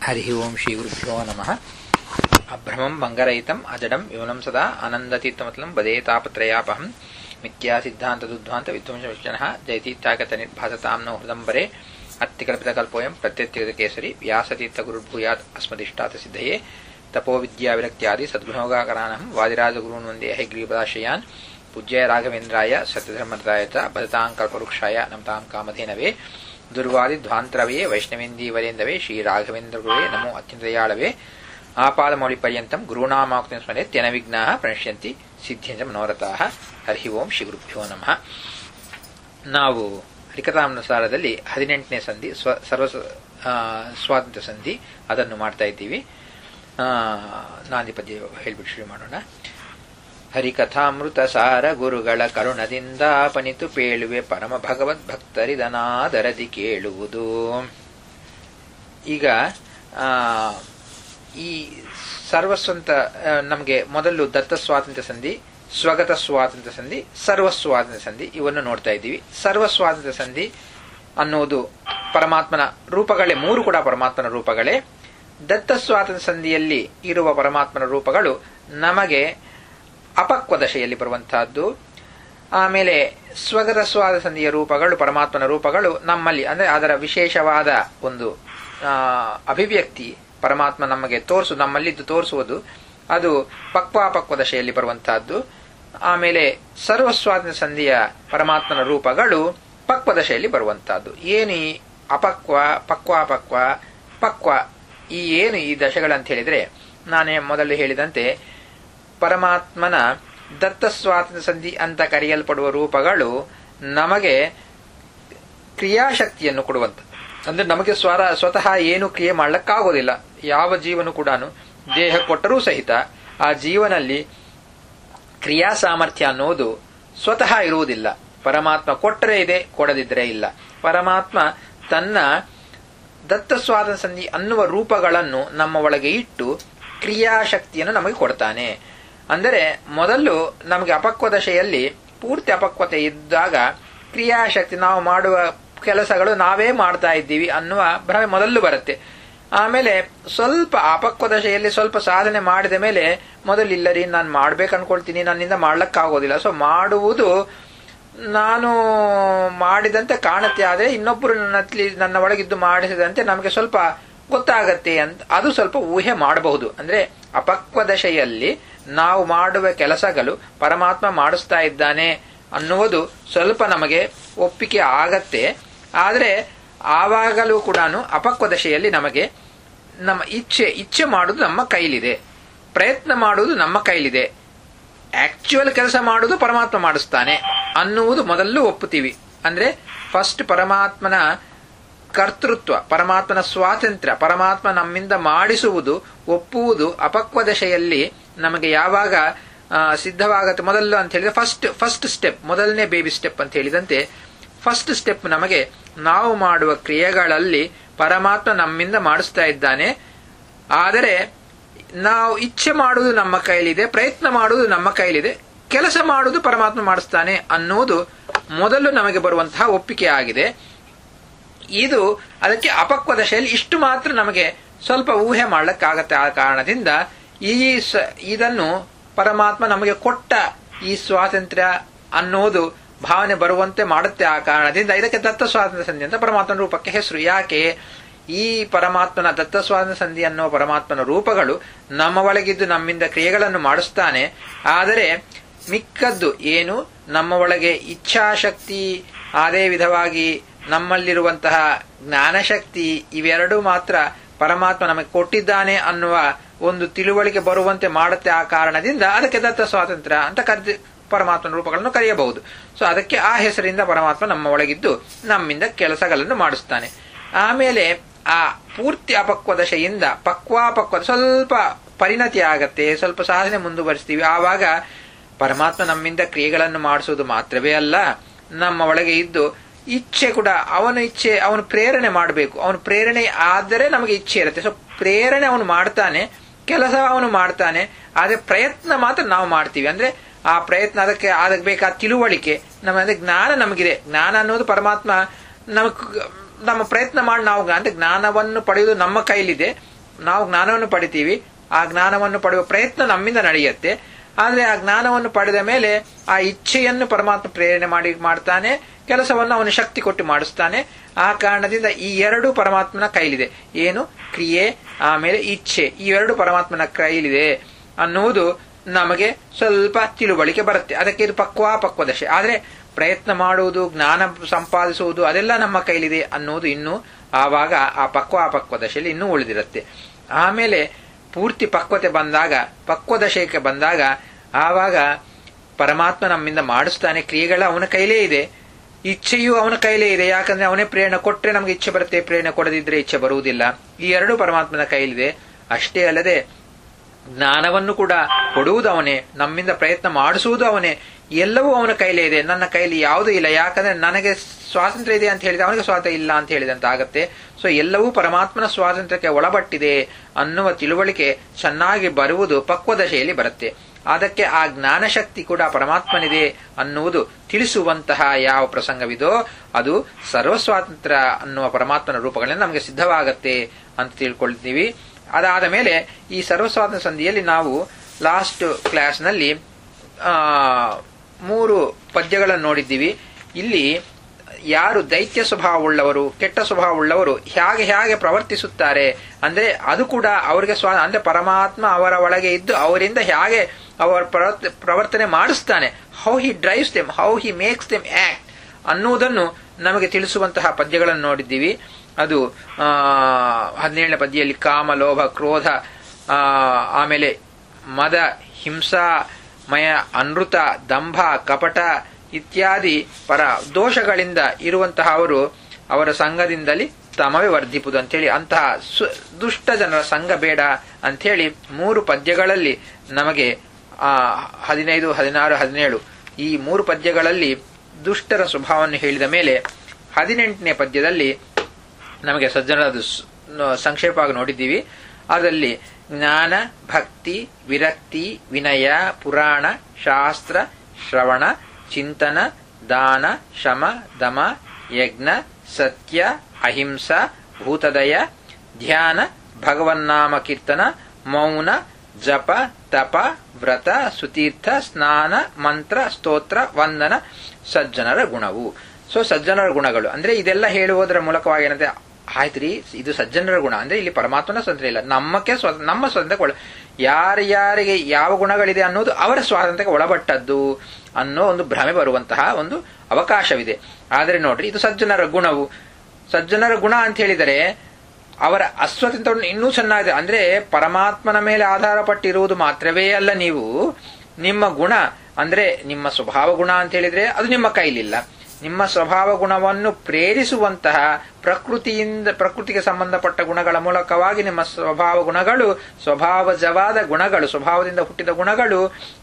हरिः ओं श्रीगुरुभ्यो नमः अभ्रमं भङ्गरहितम् अजडं विमलं सदा आनन्दतीर्थमतलं वदे तापत्रयापहं मिथ्यासिद्धान्तदुद्ध्वान्तविध्वंसविष्णः जयतीत्यागतनिर्भासतां नो हृदम्बरे अत्तिकल्पितकल्पोऽयं प्रत्यत्यकृतकेसरी व्यासतीर्थगुरुर्भूयात् अस्मदिष्टातसिद्धये तपोविद्याविरक्त्यादि सद्गुणोगाकरानहं वादिराजगुरून् वन्दे हैग्रीपदाश्रयान् पूज्याय राघवेन्द्राय सत्यधर्मदाय च भजतां कल्पवृक्षाय नमतां कामधेनवे ದುರ್ವಾದಿಧ್ವಾಂತರವೇ ವೈಷ್ಣವೇಂದೀವರೇಂದವೇ ಶ್ರೀ ರಾಘವೇಂದ್ರ ನಮೋ ಅತ್ಯಂತದಯಾಳವೇ ಆಪಾದಮೌಳಿಪರ್ಯಂತಂ ಗುರುಣಾಮಾಕ್ತಿಂ ಸ್ಮರೆ ತ್ಯನ ವಿಘ್ನಾ ಪ್ರಣಶ್ಯಂತಿ ಸಿದ್ಧಿಂಚ ಮನೋರಥಾ ಹರಿ ಓಂ ಶ್ರೀ ಗುರುಭ್ಯೋ ನಮಃ ನಾವು ಹರಿಕಥಾನುಸಾರದಲ್ಲಿ ಹದಿನೆಂಟನೇ ಸಂಧಿ ಸ್ವ ಸರ್ವ ಸ್ವಾತಂತ್ರ್ಯ ಸಂಧಿ ಅದನ್ನು ಮಾಡ್ತಾ ಇದ್ದೀವಿ ನಾಂದಿ ಪದ್ಯ ಹೇಳ್ಬಿಟ್ಟು ಶುರು ಮಾಡೋಣ ಹರಿಕಥಾಮೃತ ಸಾರ ಗುರುಗಳ ಕರುಣದಿಂದ ಪನಿತು ಪೇಳುವೆ ಪರಮ ಭಗವದ್ ಭಕ್ತರಿದನಾದರದಿ ಕೇಳುವುದು ಈಗ ಈ ಸರ್ವಸ್ವಂತ ನಮಗೆ ಮೊದಲು ದತ್ತ ಸ್ವಾತಂತ್ರ್ಯ ಸಂಧಿ ಸ್ವಗತ ಸ್ವಾತಂತ್ರ್ಯ ಸಂಧಿ ಸರ್ವ ಸ್ವಾತಂತ್ರ್ಯ ಸಂಧಿ ಇವನ್ನು ನೋಡ್ತಾ ಇದ್ದೀವಿ ಸರ್ವ ಸ್ವಾತಂತ್ರ್ಯ ಸಂಧಿ ಅನ್ನುವುದು ಪರಮಾತ್ಮನ ರೂಪಗಳೇ ಮೂರು ಕೂಡ ಪರಮಾತ್ಮನ ರೂಪಗಳೇ ದತ್ತ ಸ್ವಾತಂತ್ರ್ಯ ಸಂಧಿಯಲ್ಲಿ ಇರುವ ಪರಮಾತ್ಮನ ರೂಪಗಳು ನಮಗೆ ಅಪಕ್ವ ದಶೆಯಲ್ಲಿ ಬರುವಂತಹದ್ದು ಆಮೇಲೆ ಸ್ವಗತ ಸ್ವಾದ ಸಂಧಿಯ ರೂಪಗಳು ಪರಮಾತ್ಮನ ರೂಪಗಳು ನಮ್ಮಲ್ಲಿ ಅಂದ್ರೆ ಅದರ ವಿಶೇಷವಾದ ಒಂದು ಅಭಿವ್ಯಕ್ತಿ ಪರಮಾತ್ಮ ನಮಗೆ ತೋರಿಸು ನಮ್ಮಲ್ಲಿದ್ದು ತೋರಿಸುವುದು ಅದು ಪಕ್ವಾಪಕ್ವ ದಶೆಯಲ್ಲಿ ಬರುವಂತಹದ್ದು ಆಮೇಲೆ ಸರ್ವಸ್ವಾತಂತ್ರ್ಯ ಸಂಧಿಯ ಪರಮಾತ್ಮನ ರೂಪಗಳು ಪಕ್ವ ದಶೆಯಲ್ಲಿ ಬರುವಂತಹದ್ದು ಏನು ಈ ಅಪಕ್ವ ಪಕ್ವಾಪಕ್ವ ಪಕ್ವ ಈ ಏನು ಈ ದಶೆಗಳಂತ ಹೇಳಿದ್ರೆ ನಾನೇ ಮೊದಲು ಹೇಳಿದಂತೆ ಪರಮಾತ್ಮನ ದತ್ತ ಸ್ವಾತಂತ್ರ್ಯ ಸಂಧಿ ಅಂತ ಕರೆಯಲ್ಪಡುವ ರೂಪಗಳು ನಮಗೆ ಕ್ರಿಯಾಶಕ್ತಿಯನ್ನು ಕೊಡುವಂತ ಅಂದ್ರೆ ನಮಗೆ ಸ್ವರ ಸ್ವತಃ ಏನು ಕ್ರಿಯೆ ಮಾಡ್ಲಕ್ಕಾಗೋದಿಲ್ಲ ಯಾವ ಜೀವನು ಕೂಡ ದೇಹ ಕೊಟ್ಟರೂ ಸಹಿತ ಆ ಜೀವನಲ್ಲಿ ಕ್ರಿಯಾ ಸಾಮರ್ಥ್ಯ ಅನ್ನೋದು ಸ್ವತಃ ಇರುವುದಿಲ್ಲ ಪರಮಾತ್ಮ ಕೊಟ್ಟರೆ ಇದೆ ಕೊಡದಿದ್ರೆ ಇಲ್ಲ ಪರಮಾತ್ಮ ತನ್ನ ದತ್ತ ಸ್ವಾತಂತ್ರ್ಯ ಸಂಧಿ ಅನ್ನುವ ರೂಪಗಳನ್ನು ನಮ್ಮ ಒಳಗೆ ಇಟ್ಟು ಕ್ರಿಯಾಶಕ್ತಿಯನ್ನು ನಮಗೆ ಕೊಡ್ತಾನೆ ಅಂದರೆ ಮೊದಲು ನಮಗೆ ಅಪಕ್ವ ದಶೆಯಲ್ಲಿ ಪೂರ್ತಿ ಅಪಕ್ವತೆ ಇದ್ದಾಗ ಕ್ರಿಯಾಶಕ್ತಿ ನಾವು ಮಾಡುವ ಕೆಲಸಗಳು ನಾವೇ ಮಾಡ್ತಾ ಇದ್ದೀವಿ ಅನ್ನುವ ಭ್ರಮೆ ಮೊದಲು ಬರುತ್ತೆ ಆಮೇಲೆ ಸ್ವಲ್ಪ ಅಪಕ್ವ ದಶೆಯಲ್ಲಿ ಸ್ವಲ್ಪ ಸಾಧನೆ ಮಾಡಿದ ಮೇಲೆ ಮೊದಲು ಇಲ್ಲರಿ ನಾನು ಮಾಡ್ಬೇಕು ಅನ್ಕೊಳ್ತೀನಿ ನನ್ನಿಂದ ಮಾಡ್ಲಕ್ಕಾಗೋದಿಲ್ಲ ಸೊ ಮಾಡುವುದು ನಾನು ಮಾಡಿದಂತೆ ಕಾಣುತ್ತೆ ಆದರೆ ಇನ್ನೊಬ್ಬರು ನನ್ನಲ್ಲಿ ನನ್ನ ಒಳಗಿದ್ದು ಮಾಡಿಸಿದಂತೆ ನಮಗೆ ಸ್ವಲ್ಪ ಗೊತ್ತಾಗತ್ತೆ ಅಂತ ಅದು ಸ್ವಲ್ಪ ಊಹೆ ಮಾಡಬಹುದು ಅಂದ್ರೆ ಅಪಕ್ವ ದಶೆಯಲ್ಲಿ ನಾವು ಮಾಡುವ ಕೆಲಸಗಳು ಪರಮಾತ್ಮ ಮಾಡಿಸ್ತಾ ಇದ್ದಾನೆ ಅನ್ನುವುದು ಸ್ವಲ್ಪ ನಮಗೆ ಒಪ್ಪಿಗೆ ಆಗತ್ತೆ ಆದರೆ ಆವಾಗಲೂ ಕೂಡ ಅಪಕ್ವ ದಶೆಯಲ್ಲಿ ನಮಗೆ ನಮ್ಮ ಇಚ್ಛೆ ಇಚ್ಛೆ ಮಾಡುವುದು ನಮ್ಮ ಕೈಲಿದೆ ಪ್ರಯತ್ನ ಮಾಡುವುದು ನಮ್ಮ ಕೈಲಿದೆ ಆಕ್ಚುಯಲ್ ಕೆಲಸ ಮಾಡುವುದು ಪರಮಾತ್ಮ ಮಾಡಿಸ್ತಾನೆ ಅನ್ನುವುದು ಮೊದಲು ಒಪ್ಪುತ್ತೀವಿ ಅಂದ್ರೆ ಫಸ್ಟ್ ಪರಮಾತ್ಮನ ಕರ್ತೃತ್ವ ಪರಮಾತ್ಮನ ಸ್ವಾತಂತ್ರ್ಯ ಪರಮಾತ್ಮ ನಮ್ಮಿಂದ ಮಾಡಿಸುವುದು ಒಪ್ಪುವುದು ಅಪಕ್ವ ದಶೆಯಲ್ಲಿ ನಮಗೆ ಯಾವಾಗ ಸಿದ್ಧವಾಗತ್ತೆ ಮೊದಲು ಅಂತ ಹೇಳಿದ್ರೆ ಫಸ್ಟ್ ಫಸ್ಟ್ ಸ್ಟೆಪ್ ಮೊದಲನೇ ಬೇಬಿ ಸ್ಟೆಪ್ ಅಂತ ಹೇಳಿದಂತೆ ಫಸ್ಟ್ ಸ್ಟೆಪ್ ನಮಗೆ ನಾವು ಮಾಡುವ ಕ್ರಿಯೆಗಳಲ್ಲಿ ಪರಮಾತ್ಮ ನಮ್ಮಿಂದ ಮಾಡಿಸ್ತಾ ಇದ್ದಾನೆ ಆದರೆ ನಾವು ಇಚ್ಛೆ ಮಾಡುವುದು ನಮ್ಮ ಕೈಲಿದೆ ಪ್ರಯತ್ನ ಮಾಡುವುದು ನಮ್ಮ ಕೈಲಿದೆ ಕೆಲಸ ಮಾಡುವುದು ಪರಮಾತ್ಮ ಮಾಡಿಸ್ತಾನೆ ಅನ್ನುವುದು ಮೊದಲು ನಮಗೆ ಬರುವಂತಹ ಒಪ್ಪಿಗೆ ಆಗಿದೆ ಇದು ಅದಕ್ಕೆ ಅಪಕ್ವ ದಶೆಯಲ್ಲಿ ಇಷ್ಟು ಮಾತ್ರ ನಮಗೆ ಸ್ವಲ್ಪ ಊಹೆ ಮಾಡ್ಲಿಕ್ಕಾಗತ್ತೆ ಆ ಕಾರಣದಿಂದ ಈ ಇದನ್ನು ಪರಮಾತ್ಮ ನಮಗೆ ಕೊಟ್ಟ ಈ ಸ್ವಾತಂತ್ರ್ಯ ಅನ್ನೋದು ಭಾವನೆ ಬರುವಂತೆ ಮಾಡುತ್ತೆ ಆ ಕಾರಣದಿಂದ ಇದಕ್ಕೆ ದತ್ತ ಸ್ವಾತಂತ್ರ್ಯ ಸಂಧಿ ಅಂತ ಪರಮಾತ್ಮನ ರೂಪಕ್ಕೆ ಹೆಸರು ಯಾಕೆ ಈ ಪರಮಾತ್ಮನ ದತ್ತ ಸ್ವಾತಂತ್ರ್ಯ ಸಂಧಿ ಅನ್ನೋ ಪರಮಾತ್ಮನ ರೂಪಗಳು ನಮ್ಮ ಒಳಗಿದ್ದು ನಮ್ಮಿಂದ ಕ್ರಿಯೆಗಳನ್ನು ಮಾಡಿಸ್ತಾನೆ ಆದರೆ ಮಿಕ್ಕದ್ದು ಏನು ನಮ್ಮ ಒಳಗೆ ಇಚ್ಛಾಶಕ್ತಿ ಅದೇ ವಿಧವಾಗಿ ನಮ್ಮಲ್ಲಿರುವಂತಹ ಜ್ಞಾನಶಕ್ತಿ ಇವೆರಡೂ ಮಾತ್ರ ಪರಮಾತ್ಮ ನಮಗೆ ಕೊಟ್ಟಿದ್ದಾನೆ ಅನ್ನುವ ಒಂದು ತಿಳುವಳಿಕೆ ಬರುವಂತೆ ಮಾಡುತ್ತೆ ಆ ಕಾರಣದಿಂದ ಅದಕ್ಕೆ ದತ್ತ ಸ್ವಾತಂತ್ರ್ಯ ಅಂತ ಕರೆದು ಪರಮಾತ್ಮನ ರೂಪಗಳನ್ನು ಕರೆಯಬಹುದು ಸೊ ಅದಕ್ಕೆ ಆ ಹೆಸರಿಂದ ಪರಮಾತ್ಮ ನಮ್ಮ ಒಳಗಿದ್ದು ನಮ್ಮಿಂದ ಕೆಲಸಗಳನ್ನು ಮಾಡಿಸ್ತಾನೆ ಆಮೇಲೆ ಆ ಪೂರ್ತಿ ಅಪಕ್ವ ದಶೆಯಿಂದ ಪಕ್ವಾಪಕ್ವ ಸ್ವಲ್ಪ ಪರಿಣತಿ ಆಗತ್ತೆ ಸ್ವಲ್ಪ ಸಾಧನೆ ಮುಂದುವರಿಸ್ತೀವಿ ಆವಾಗ ಪರಮಾತ್ಮ ನಮ್ಮಿಂದ ಕ್ರಿಯೆಗಳನ್ನು ಮಾಡಿಸುವುದು ಮಾತ್ರವೇ ಅಲ್ಲ ನಮ್ಮ ಒಳಗೆ ಇದ್ದು ಇಚ್ಛೆ ಕೂಡ ಅವನ ಇಚ್ಛೆ ಅವನು ಪ್ರೇರಣೆ ಮಾಡಬೇಕು ಅವನು ಪ್ರೇರಣೆ ಆದರೆ ನಮಗೆ ಇಚ್ಛೆ ಇರುತ್ತೆ ಸೊ ಪ್ರೇರಣೆ ಅವನು ಮಾಡ್ತಾನೆ ಕೆಲಸ ಅವನು ಮಾಡ್ತಾನೆ ಆದರೆ ಪ್ರಯತ್ನ ಮಾತ್ರ ನಾವು ಮಾಡ್ತೀವಿ ಅಂದ್ರೆ ಆ ಪ್ರಯತ್ನ ಅದಕ್ಕೆ ಅದಕ್ಕೆ ಬೇಕಾದ ತಿಳುವಳಿಕೆ ನಮ್ಮ ಅಂದ್ರೆ ಜ್ಞಾನ ನಮಗಿದೆ ಜ್ಞಾನ ಅನ್ನೋದು ಪರಮಾತ್ಮ ನಮಗ್ ನಮ್ಮ ಪ್ರಯತ್ನ ಮಾಡಿ ನಾವು ಅಂದ್ರೆ ಜ್ಞಾನವನ್ನು ಪಡೆಯುವುದು ನಮ್ಮ ಕೈಲಿದೆ ನಾವು ಜ್ಞಾನವನ್ನು ಪಡಿತೀವಿ ಆ ಜ್ಞಾನವನ್ನು ಪಡೆಯುವ ಪ್ರಯತ್ನ ನಮ್ಮಿಂದ ನಡೆಯುತ್ತೆ ಆದ್ರೆ ಆ ಜ್ಞಾನವನ್ನು ಪಡೆದ ಮೇಲೆ ಆ ಇಚ್ಛೆಯನ್ನು ಪರಮಾತ್ಮ ಪ್ರೇರಣೆ ಮಾಡಿ ಮಾಡ್ತಾನೆ ಕೆಲಸವನ್ನು ಅವನು ಶಕ್ತಿ ಕೊಟ್ಟು ಮಾಡಿಸ್ತಾನೆ ಆ ಕಾರಣದಿಂದ ಈ ಎರಡು ಪರಮಾತ್ಮನ ಕೈಲಿದೆ ಏನು ಕ್ರಿಯೆ ಆಮೇಲೆ ಇಚ್ಛೆ ಈ ಎರಡು ಪರಮಾತ್ಮನ ಕೈಲಿದೆ ಅನ್ನುವುದು ನಮಗೆ ಸ್ವಲ್ಪ ತಿಳುವಳಿಕೆ ಬರುತ್ತೆ ಅದಕ್ಕೆ ಇದು ಪಕ್ವಾಪಕ್ವ ದಶೆ ಆದ್ರೆ ಪ್ರಯತ್ನ ಮಾಡುವುದು ಜ್ಞಾನ ಸಂಪಾದಿಸುವುದು ಅದೆಲ್ಲ ನಮ್ಮ ಕೈಲಿದೆ ಅನ್ನೋದು ಇನ್ನೂ ಆವಾಗ ಆ ಪಕ್ವಾಪಕ್ವ ದಶೆಯಲ್ಲಿ ಇನ್ನೂ ಉಳಿದಿರುತ್ತೆ ಆಮೇಲೆ ಪೂರ್ತಿ ಪಕ್ವತೆ ಬಂದಾಗ ಪಕ್ವ ದಶೆಗೆ ಬಂದಾಗ ಆವಾಗ ಪರಮಾತ್ಮ ನಮ್ಮಿಂದ ಮಾಡಿಸ್ತಾನೆ ಕ್ರಿಯೆಗಳ ಅವನ ಕೈಲೇ ಇದೆ ಇಚ್ಛೆಯೂ ಅವನ ಕೈಲೇ ಇದೆ ಯಾಕಂದ್ರೆ ಅವನೇ ಪ್ರೇರಣೆ ಕೊಟ್ರೆ ನಮಗೆ ಇಚ್ಛೆ ಬರುತ್ತೆ ಪ್ರೇರಣೆ ಕೊಡದಿದ್ರೆ ಇಚ್ಛೆ ಬರುವುದಿಲ್ಲ ಈ ಎರಡು ಪರಮಾತ್ಮನ ಕೈಲಿದೆ ಅಷ್ಟೇ ಅಲ್ಲದೆ ಜ್ಞಾನವನ್ನು ಕೂಡ ಕೊಡುವುದು ಅವನೇ ನಮ್ಮಿಂದ ಪ್ರಯತ್ನ ಮಾಡಿಸುವುದು ಅವನೇ ಎಲ್ಲವೂ ಅವನ ಕೈಲೇ ಇದೆ ನನ್ನ ಕೈಲಿ ಯಾವುದೂ ಇಲ್ಲ ಯಾಕಂದ್ರೆ ನನಗೆ ಸ್ವಾತಂತ್ರ್ಯ ಇದೆ ಅಂತ ಹೇಳಿದ್ರೆ ಅವನಿಗೆ ಸ್ವಾತಂತ್ರ್ಯ ಇಲ್ಲ ಅಂತ ಹೇಳಿದಂತ ಆಗತ್ತೆ ಸೊ ಎಲ್ಲವೂ ಪರಮಾತ್ಮನ ಸ್ವಾತಂತ್ರ್ಯಕ್ಕೆ ಒಳಪಟ್ಟಿದೆ ಅನ್ನುವ ತಿಳುವಳಿಕೆ ಚೆನ್ನಾಗಿ ಬರುವುದು ಪಕ್ವ ದಶೆಯಲ್ಲಿ ಬರುತ್ತೆ ಅದಕ್ಕೆ ಆ ಜ್ಞಾನಶಕ್ತಿ ಕೂಡ ಪರಮಾತ್ಮನಿದೆ ಅನ್ನುವುದು ತಿಳಿಸುವಂತಹ ಯಾವ ಪ್ರಸಂಗವಿದೋ ಅದು ಸರ್ವಸ್ವಾತಂತ್ರ್ಯ ಅನ್ನುವ ಪರಮಾತ್ಮನ ರೂಪಗಳಿಂದ ನಮಗೆ ಸಿದ್ಧವಾಗತ್ತೆ ಅಂತ ತಿಳ್ಕೊಳ್ತೀವಿ ಅದಾದ ಮೇಲೆ ಈ ಸರ್ವಸ್ವಾತಂತ್ರ್ಯ ಸಂಧಿಯಲ್ಲಿ ನಾವು ಲಾಸ್ಟ್ ಕ್ಲಾಸ್ನಲ್ಲಿ ಮೂರು ಪದ್ಯಗಳನ್ನು ನೋಡಿದ್ದೀವಿ ಇಲ್ಲಿ ಯಾರು ದೈತ್ಯ ಸ್ವಭಾವವುಳ್ಳವರು ಕೆಟ್ಟ ಸ್ವಭಾವವುಳ್ಳವರು ಹೇಗೆ ಹೇಗೆ ಪ್ರವರ್ತಿಸುತ್ತಾರೆ ಅಂದ್ರೆ ಅದು ಕೂಡ ಅವರಿಗೆ ಸ್ವ ಅಂದ್ರೆ ಪರಮಾತ್ಮ ಅವರ ಒಳಗೆ ಇದ್ದು ಅವರಿಂದ ಹೇಗೆ ಅವರ ಪ್ರವರ್ತನೆ ಮಾಡಿಸ್ತಾನೆ how he drives them how he makes them act ಅನ್ನುವುದನ್ನು ನಮಗೆ ತಿಳಿಸುವಂತಹ ಪದ್ಯಗಳನ್ನು ನೋಡಿದ್ದೀವಿ ಅದು ಹದಿನೇಳನೇ ಪದ್ಯದಲ್ಲಿ ಕಾಮ ಲೋಭ ಕ್ರೋಧ ಆಮೇಲೆ ಮದ ಹಿಂಸಾ ಮಯ ಅನೃತ ದಂಭ ಕಪಟ ಇತ್ಯಾದಿ ಪರ ದೋಷಗಳಿಂದ ಇರುವಂತಹ ಅವರು ಅವರ ಸಂಘದಿಂದಲೇ ತಮವೇ ವರ್ಧಿಪುದು ಅಂತೇಳಿ ಅಂತಹ ದುಷ್ಟ ಜನರ ಸಂಘ ಬೇಡ ಅಂಥೇಳಿ ಮೂರು ಪದ್ಯಗಳಲ್ಲಿ ನಮಗೆ ಆ ಹದಿನೈದು ಹದಿನಾರು ಹದಿನೇಳು ಈ ಮೂರು ಪದ್ಯಗಳಲ್ಲಿ ದುಷ್ಟರ ಸ್ವಭಾವವನ್ನು ಹೇಳಿದ ಮೇಲೆ ಹದಿನೆಂಟನೇ ಪದ್ಯದಲ್ಲಿ ನಮಗೆ ಸಜ್ಜನರದು ಸಂಕ್ಷೇಪವಾಗಿ ನೋಡಿದ್ದೀವಿ ಅದರಲ್ಲಿ ಜ್ಞಾನ ಭಕ್ತಿ ವಿರಕ್ತಿ ವಿನಯ ಪುರಾಣ ಶಾಸ್ತ್ರ ಶ್ರವಣ ಚಿಂತನ ದಾನ ಶಮ ದಮ ಯಜ್ಞ ಸತ್ಯ ಅಹಿಂಸ ಭೂತದಯ ಧ್ಯಾನ ಭಗವನ್ನಾಮ ಕೀರ್ತನ ಮೌನ ಜಪ ತಪ ವ್ರತ ಸುತೀರ್ಥ ಸ್ನಾನ ಮಂತ್ರ ಸ್ತೋತ್ರ ವಂದನ ಸಜ್ಜನರ ಗುಣವು ಸೊ ಸಜ್ಜನರ ಗುಣಗಳು ಅಂದ್ರೆ ಇದೆಲ್ಲ ಹೇಳುವುದರ ಮೂಲಕವಾಗಿ ಏನಂತೆ ಆಯ್ತ್ರಿ ಇದು ಸಜ್ಜನರ ಗುಣ ಅಂದ್ರೆ ಇಲ್ಲಿ ಪರಮಾತ್ಮನ ಸ್ವಾತಂತ್ರ್ಯ ಇಲ್ಲ ನಮ್ಮಕ್ಕೆ ನಮ್ಮ ಸ್ವಾತಂತ್ರ್ಯಕ್ಕೆ ಒಳ ಯಾರ್ಯಾರಿಗೆ ಯಾವ ಗುಣಗಳಿದೆ ಅನ್ನೋದು ಅವರ ಸ್ವಾತಂತ್ರ್ಯಕ್ಕೆ ಒಳಪಟ್ಟದ್ದು ಅನ್ನೋ ಒಂದು ಭ್ರಮೆ ಬರುವಂತಹ ಒಂದು ಅವಕಾಶವಿದೆ ಆದರೆ ನೋಡ್ರಿ ಇದು ಸಜ್ಜನರ ಗುಣವು ಸಜ್ಜನರ ಗುಣ ಅಂತ ಹೇಳಿದರೆ ಅವರ ಅಸ್ವತಂತ್ರವನ್ನು ಇನ್ನೂ ಚೆನ್ನಾಗಿದೆ ಅಂದ್ರೆ ಪರಮಾತ್ಮನ ಮೇಲೆ ಆಧಾರ ಪಟ್ಟಿರುವುದು ಮಾತ್ರವೇ ಅಲ್ಲ ನೀವು ನಿಮ್ಮ ಗುಣ ಅಂದ್ರೆ ನಿಮ್ಮ ಸ್ವಭಾವ ಗುಣ ಅಂತ ಹೇಳಿದ್ರೆ ಅದು ನಿಮ್ಮ ಕೈಲಿಲ್ಲ ನಿಮ್ಮ ಸ್ವಭಾವ ಗುಣವನ್ನು ಪ್ರೇರಿಸುವಂತಹ ಪ್ರಕೃತಿಯಿಂದ ಪ್ರಕೃತಿಗೆ ಸಂಬಂಧಪಟ್ಟ ಗುಣಗಳ ಮೂಲಕವಾಗಿ ನಿಮ್ಮ ಸ್ವಭಾವ ಗುಣಗಳು ಸ್ವಭಾವಜವಾದ ಗುಣಗಳು ಸ್ವಭಾವದಿಂದ ಹುಟ್ಟಿದ ಗುಣಗಳು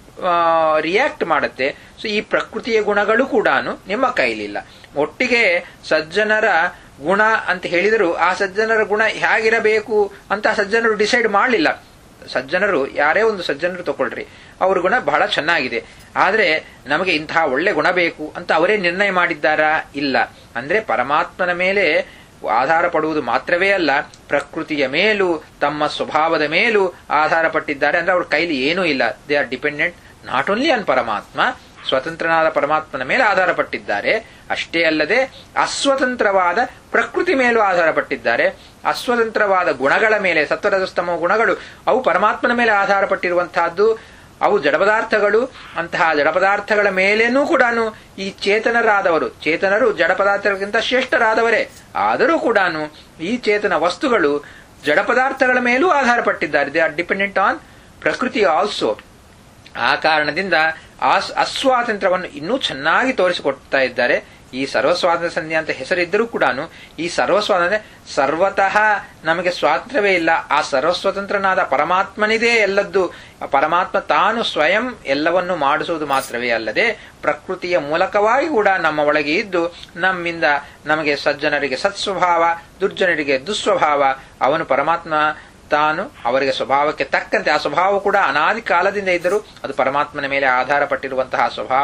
ರಿಯಾಕ್ಟ್ ಮಾಡುತ್ತೆ ಸೊ ಈ ಪ್ರಕೃತಿಯ ಗುಣಗಳು ಕೂಡ ನಿಮ್ಮ ಕೈಲಿಲ್ಲ ಒಟ್ಟಿಗೆ ಸಜ್ಜನರ ಗುಣ ಅಂತ ಹೇಳಿದರೂ ಆ ಸಜ್ಜನರ ಗುಣ ಹೇಗಿರಬೇಕು ಅಂತ ಸಜ್ಜನರು ಡಿಸೈಡ್ ಮಾಡಲಿಲ್ಲ ಸಜ್ಜನರು ಯಾರೇ ಒಂದು ಸಜ್ಜನರು ತಗೊಳ್ರಿ ಅವ್ರ ಗುಣ ಬಹಳ ಚೆನ್ನಾಗಿದೆ ಆದ್ರೆ ನಮಗೆ ಇಂತಹ ಒಳ್ಳೆ ಗುಣ ಬೇಕು ಅಂತ ಅವರೇ ನಿರ್ಣಯ ಮಾಡಿದ್ದಾರಾ ಇಲ್ಲ ಅಂದ್ರೆ ಪರಮಾತ್ಮನ ಮೇಲೆ ಆಧಾರ ಪಡುವುದು ಮಾತ್ರವೇ ಅಲ್ಲ ಪ್ರಕೃತಿಯ ಮೇಲೂ ತಮ್ಮ ಸ್ವಭಾವದ ಮೇಲೂ ಆಧಾರ ಪಟ್ಟಿದ್ದಾರೆ ಅಂದ್ರೆ ಅವ್ರ ಕೈಲಿ ಏನೂ ಇಲ್ಲ they are dependent not only on ಪರಮಾತ್ಮ ಸ್ವತಂತ್ರನಾದ ಪರಮಾತ್ಮನ ಮೇಲೆ ಆಧಾರ ಪಟ್ಟಿದ್ದಾರೆ ಅಷ್ಟೇ ಅಲ್ಲದೆ ಅಸ್ವತಂತ್ರವಾದ ಪ್ರಕೃತಿ ಮೇಲೂ ಆಧಾರ ಪಟ್ಟಿದ್ದಾರೆ ಅಸ್ವತಂತ್ರವಾದ ಗುಣಗಳ ಮೇಲೆ ಸತ್ವರಜಸ್ತಮ ಗುಣಗಳು ಅವು ಪರಮಾತ್ಮನ ಮೇಲೆ ಆಧಾರ ಪಟ್ಟಿರುವಂತಹದ್ದು ಅವು ಜಡಪದಾರ್ಥಗಳು ಅಂತಹ ಜಡಪದಾರ್ಥಗಳ ಮೇಲೇನೂ ಕೂಡ ಈ ಚೇತನರಾದವರು ಚೇತನರು ಜಡಪದಾರ್ಥಗಳಿಗಿಂತ ಶ್ರೇಷ್ಠರಾದವರೇ ಆದರೂ ಕೂಡ ಈ ಚೇತನ ವಸ್ತುಗಳು ಜಡಪದಾರ್ಥಗಳ ಮೇಲೂ ಆಧಾರ ಪಟ್ಟಿದ್ದಾರೆ ದೇ ಆರ್ ಡಿಪೆಂಡೆಂಟ್ ಆನ್ ಪ್ರಕೃತಿ ಆಲ್ಸೋ ಆ ಕಾರಣದಿಂದ ಆ ಅಸ್ವಾತಂತ್ರ್ಯವನ್ನು ಇನ್ನೂ ಚೆನ್ನಾಗಿ ತೋರಿಸಿಕೊಡ್ತಾ ಇದ್ದಾರೆ ಈ ಸರ್ವಸ್ವಾತಂತ್ರ್ಯ ಸಂಧಿ ಅಂತ ಹೆಸರಿದ್ದರೂ ಕೂಡ ಈ ಸರ್ವಸ್ವಾತಂತ್ರ್ಯ ಸರ್ವತಃ ನಮಗೆ ಸ್ವಾತಂತ್ರ್ಯವೇ ಇಲ್ಲ ಆ ಸರ್ವಸ್ವತಂತ್ರನಾದ ಪರಮಾತ್ಮನಿದೇ ಎಲ್ಲದ್ದು ಪರಮಾತ್ಮ ತಾನು ಸ್ವಯಂ ಎಲ್ಲವನ್ನು ಮಾಡಿಸುವುದು ಮಾತ್ರವೇ ಅಲ್ಲದೆ ಪ್ರಕೃತಿಯ ಮೂಲಕವಾಗಿ ಕೂಡ ನಮ್ಮ ಒಳಗೆ ಇದ್ದು ನಮ್ಮಿಂದ ನಮಗೆ ಸಜ್ಜನರಿಗೆ ಸತ್ಸ್ವಭಾವ ದುರ್ಜನರಿಗೆ ದುಸ್ವಭಾವ ಅವನು ಪರಮಾತ್ಮ ತಾನು ಅವರಿಗೆ ಸ್ವಭಾವಕ್ಕೆ ತಕ್ಕಂತೆ ಆ ಸ್ವಭಾವ ಕೂಡ ಅನಾದಿ ಕಾಲದಿಂದ ಇದ್ದರೂ ಅದು ಪರಮಾತ್ಮನ ಮೇಲೆ ಆಧಾರ ಪಟ್ಟಿರುವಂತಹ ಸ್ವಭಾವ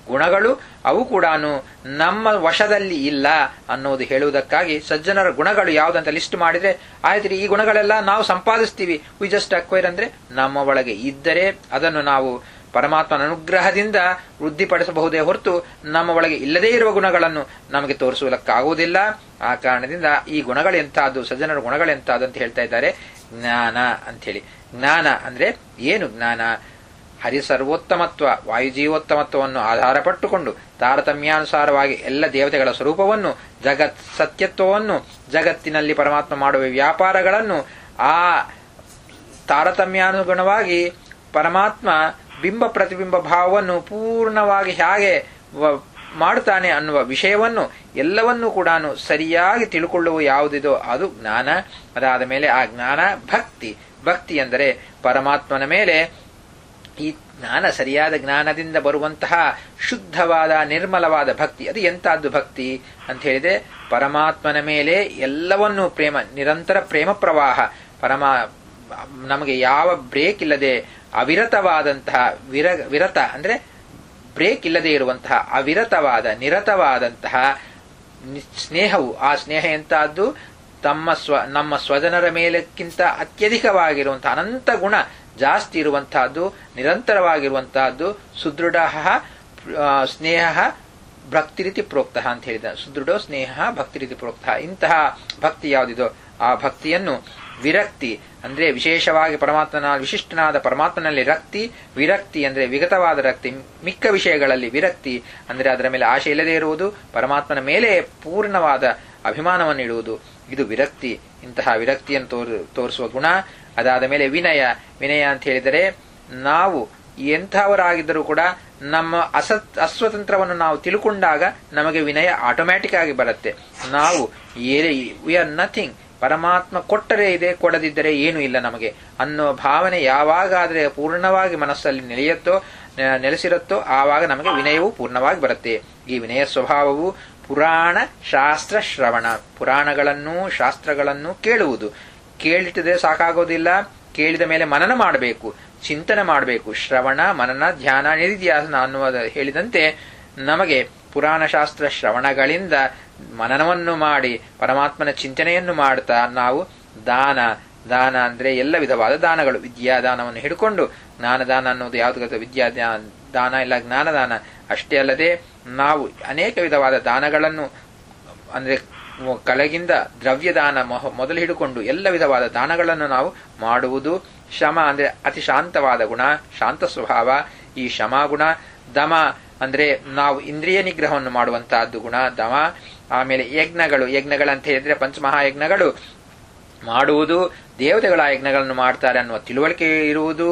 ಗುಣಗಳು ಅವು ಕೂಡ ನಮ್ಮ ವಶದಲ್ಲಿ ಇಲ್ಲ ಅನ್ನೋದು ಹೇಳುವುದಕ್ಕಾಗಿ ಸಜ್ಜನರ ಗುಣಗಳು ಯಾವುದಂತ ಲಿಸ್ಟ್ ಮಾಡಿದ್ರೆ ಆಯ್ತು ಈ ಗುಣಗಳೆಲ್ಲ ನಾವು ಸಂಪಾದಿಸ್ತೀವಿ ವಿ ಜಸ್ಟ್ ಅಕ್ವೈರ್ ಅಂದ್ರೆ ನಮ್ಮ ಒಳಗೆ ಇದ್ದರೆ ಅದನ್ನು ನಾವು ಪರಮಾತ್ಮನ ಅನುಗ್ರಹದಿಂದ ವೃದ್ಧಿಪಡಿಸಬಹುದೇ ಹೊರತು ನಮ್ಮ ಒಳಗೆ ಇಲ್ಲದೇ ಇರುವ ಗುಣಗಳನ್ನು ನಮಗೆ ತೋರಿಸುವುದಕ್ಕಾಗುವುದಿಲ್ಲ ಆ ಕಾರಣದಿಂದ ಈ ಗುಣಗಳೆಂತಹದ್ದು ಸಜ್ಜನರ ಗುಣಗಳೆಂತಹದ್ದು ಅಂತ ಹೇಳ್ತಾ ಇದ್ದಾರೆ ಜ್ಞಾನ ಅಂಥೇಳಿ ಜ್ಞಾನ ಅಂದ್ರೆ ಏನು ಜ್ಞಾನ ಹರಿ ಸರ್ವೋತ್ತಮತ್ವ ವಾಯುಜೀವೋತ್ತಮತ್ವವನ್ನು ಆಧಾರಪಟ್ಟುಕೊಂಡು ತಾರತಮ್ಯಾನುಸಾರವಾಗಿ ಎಲ್ಲ ದೇವತೆಗಳ ಸ್ವರೂಪವನ್ನು ಜಗತ್ ಸತ್ಯತ್ವವನ್ನು ಜಗತ್ತಿನಲ್ಲಿ ಪರಮಾತ್ಮ ಮಾಡುವ ವ್ಯಾಪಾರಗಳನ್ನು ಆ ತಾರತಮ್ಯಾನುಗುಣವಾಗಿ ಪರಮಾತ್ಮ ಬಿಂಬ ಪ್ರತಿಬಿಂಬ ಭಾವವನ್ನು ಪೂರ್ಣವಾಗಿ ಹೇಗೆ ಮಾಡುತ್ತಾನೆ ಅನ್ನುವ ವಿಷಯವನ್ನು ಎಲ್ಲವನ್ನೂ ಕೂಡ ಸರಿಯಾಗಿ ತಿಳ್ಕೊಳ್ಳುವ ಯಾವುದಿದೋ ಅದು ಜ್ಞಾನ ಅದಾದ ಮೇಲೆ ಆ ಜ್ಞಾನ ಭಕ್ತಿ ಭಕ್ತಿ ಎಂದರೆ ಪರಮಾತ್ಮನ ಮೇಲೆ ಈ ಜ್ಞಾನ ಸರಿಯಾದ ಜ್ಞಾನದಿಂದ ಬರುವಂತಹ ಶುದ್ಧವಾದ ನಿರ್ಮಲವಾದ ಭಕ್ತಿ ಅದು ಎಂತಹದ್ದು ಭಕ್ತಿ ಅಂತ ಹೇಳಿದ್ರೆ ಪರಮಾತ್ಮನ ಮೇಲೆ ಎಲ್ಲವನ್ನೂ ಪ್ರೇಮ ನಿರಂತರ ಪ್ರೇಮ ಪ್ರವಾಹ ಪರಮ ನಮಗೆ ಯಾವ ಬ್ರೇಕ್ ಇಲ್ಲದೆ ಅವಿರತವಾದಂತಹ ವಿರ ವಿರತ ಅಂದ್ರೆ ಬ್ರೇಕ್ ಇಲ್ಲದೆ ಇರುವಂತಹ ಅವಿರತವಾದ ನಿರತವಾದಂತಹ ಸ್ನೇಹವು ಆ ಸ್ನೇಹ ಎಂತಹದ್ದು ತಮ್ಮ ಸ್ವ ನಮ್ಮ ಸ್ವಜನರ ಮೇಲಕ್ಕಿಂತ ಅತ್ಯಧಿಕವಾಗಿರುವಂತಹ ಅನಂತ ಗುಣ ಜಾಸ್ತಿ ಇರುವಂತಹದ್ದು ನಿರಂತರವಾಗಿರುವಂತಹದ್ದು ಸುದೃಢ ಸ್ನೇಹ ಭಕ್ತಿ ರೀತಿ ಪ್ರೋಕ್ತ ಅಂತ ಹೇಳಿದ ಸುದೃಢ ಸ್ನೇಹ ಭಕ್ತಿ ರೀತಿ ಪ್ರೋಕ್ತ ಇಂತಹ ಭಕ್ತಿ ಯಾವುದಿದೋ ಆ ಭಕ್ತಿಯನ್ನು ವಿರಕ್ತಿ ಅಂದ್ರೆ ವಿಶೇಷವಾಗಿ ಪರಮಾತ್ಮನ ವಿಶಿಷ್ಟನಾದ ಪರಮಾತ್ಮನಲ್ಲಿ ರಕ್ತಿ ವಿರಕ್ತಿ ಅಂದ್ರೆ ವಿಗತವಾದ ರಕ್ತಿ ಮಿಕ್ಕ ವಿಷಯಗಳಲ್ಲಿ ವಿರಕ್ತಿ ಅಂದ್ರೆ ಅದರ ಮೇಲೆ ಆಶೆ ಇಲ್ಲದೆ ಇರುವುದು ಪರಮಾತ್ಮನ ಮೇಲೆ ಪೂರ್ಣವಾದ ಅಭಿಮಾನವನ್ನು ಇಡುವುದು ಇದು ವಿರಕ್ತಿ ಇಂತಹ ವಿರಕ್ತಿಯನ್ನು ತೋರ್ ತೋರಿಸುವ ಗುಣ ಅದಾದ ಮೇಲೆ ವಿನಯ ವಿನಯ ಅಂತ ಹೇಳಿದರೆ ನಾವು ಎಂಥವರಾಗಿದ್ದರೂ ಕೂಡ ನಮ್ಮ ಅಸತ್ ಅಸ್ವತಂತ್ರವನ್ನು ನಾವು ತಿಳ್ಕೊಂಡಾಗ ನಮಗೆ ವಿನಯ ಆಟೋಮ್ಯಾಟಿಕ್ ಆಗಿ ಬರುತ್ತೆ ನಾವು ವಿ ಆರ್ ನಥಿಂಗ್ ಪರಮಾತ್ಮ ಕೊಟ್ಟರೆ ಇದೆ ಕೊಡದಿದ್ದರೆ ಏನು ಇಲ್ಲ ನಮಗೆ ಅನ್ನೋ ಭಾವನೆ ಯಾವಾಗಾದರೆ ಪೂರ್ಣವಾಗಿ ಮನಸ್ಸಲ್ಲಿ ನೆಲೆಯುತ್ತೋ ನೆಲೆಸಿರುತ್ತೋ ಆವಾಗ ನಮಗೆ ವಿನಯವು ಪೂರ್ಣವಾಗಿ ಬರುತ್ತೆ ಈ ವಿನಯ ಸ್ವಭಾವವು ಪುರಾಣ ಶಾಸ್ತ್ರ ಶ್ರವಣ ಪುರಾಣಗಳನ್ನು ಶಾಸ್ತ್ರಗಳನ್ನು ಕೇಳುವುದು ಕೇಳಿಟ್ಟದೆ ಸಾಕಾಗೋದಿಲ್ಲ ಕೇಳಿದ ಮೇಲೆ ಮನನ ಮಾಡಬೇಕು ಚಿಂತನೆ ಮಾಡಬೇಕು ಶ್ರವಣ ಮನನ ಧ್ಯಾನ ನಿಧಿಧ್ಯಾಸನ ಅನ್ನುವ ಹೇಳಿದಂತೆ ನಮಗೆ ಪುರಾಣ ಶಾಸ್ತ್ರ ಶ್ರವಣಗಳಿಂದ ಮನನವನ್ನು ಮಾಡಿ ಪರಮಾತ್ಮನ ಚಿಂತನೆಯನ್ನು ಮಾಡ್ತಾ ನಾವು ದಾನ ದಾನ ಅಂದ್ರೆ ಎಲ್ಲ ವಿಧವಾದ ದಾನಗಳು ವಿದ್ಯಾದಾನವನ್ನು ಹಿಡ್ಕೊಂಡು ಜ್ಞಾನದಾನ ಅನ್ನೋದು ಯಾವುದು ವಿದ್ಯಾ ದಾನ ಇಲ್ಲ ಜ್ಞಾನದಾನ ಅಷ್ಟೇ ಅಲ್ಲದೆ ನಾವು ಅನೇಕ ವಿಧವಾದ ದಾನಗಳನ್ನು ಅಂದ್ರೆ ಕಳಗಿಂದ ದ್ರವ್ಯದಾನ ಮೊದಲು ಹಿಡುಕೊಂಡು ಎಲ್ಲ ವಿಧವಾದ ದಾನಗಳನ್ನು ನಾವು ಮಾಡುವುದು ಶಮ ಅಂದ್ರೆ ಅತಿ ಶಾಂತವಾದ ಗುಣ ಶಾಂತ ಸ್ವಭಾವ ಈ ಶಮಾಗುಣ ದಮ ಅಂದ್ರೆ ನಾವು ಇಂದ್ರಿಯ ನಿಗ್ರಹವನ್ನು ಮಾಡುವಂತಹದ್ದು ಗುಣ ದಮ ಆಮೇಲೆ ಯಜ್ಞಗಳು ಯಜ್ಞಗಳಂತ ಹೇಳಿದ್ರೆ ಪಂಚಮಹಾಯಜ್ಞಗಳು ಮಾಡುವುದು ದೇವತೆಗಳ ಯಜ್ಞಗಳನ್ನು ಮಾಡ್ತಾರೆ ಅನ್ನುವ ತಿಳುವಳಿಕೆ ಇರುವುದು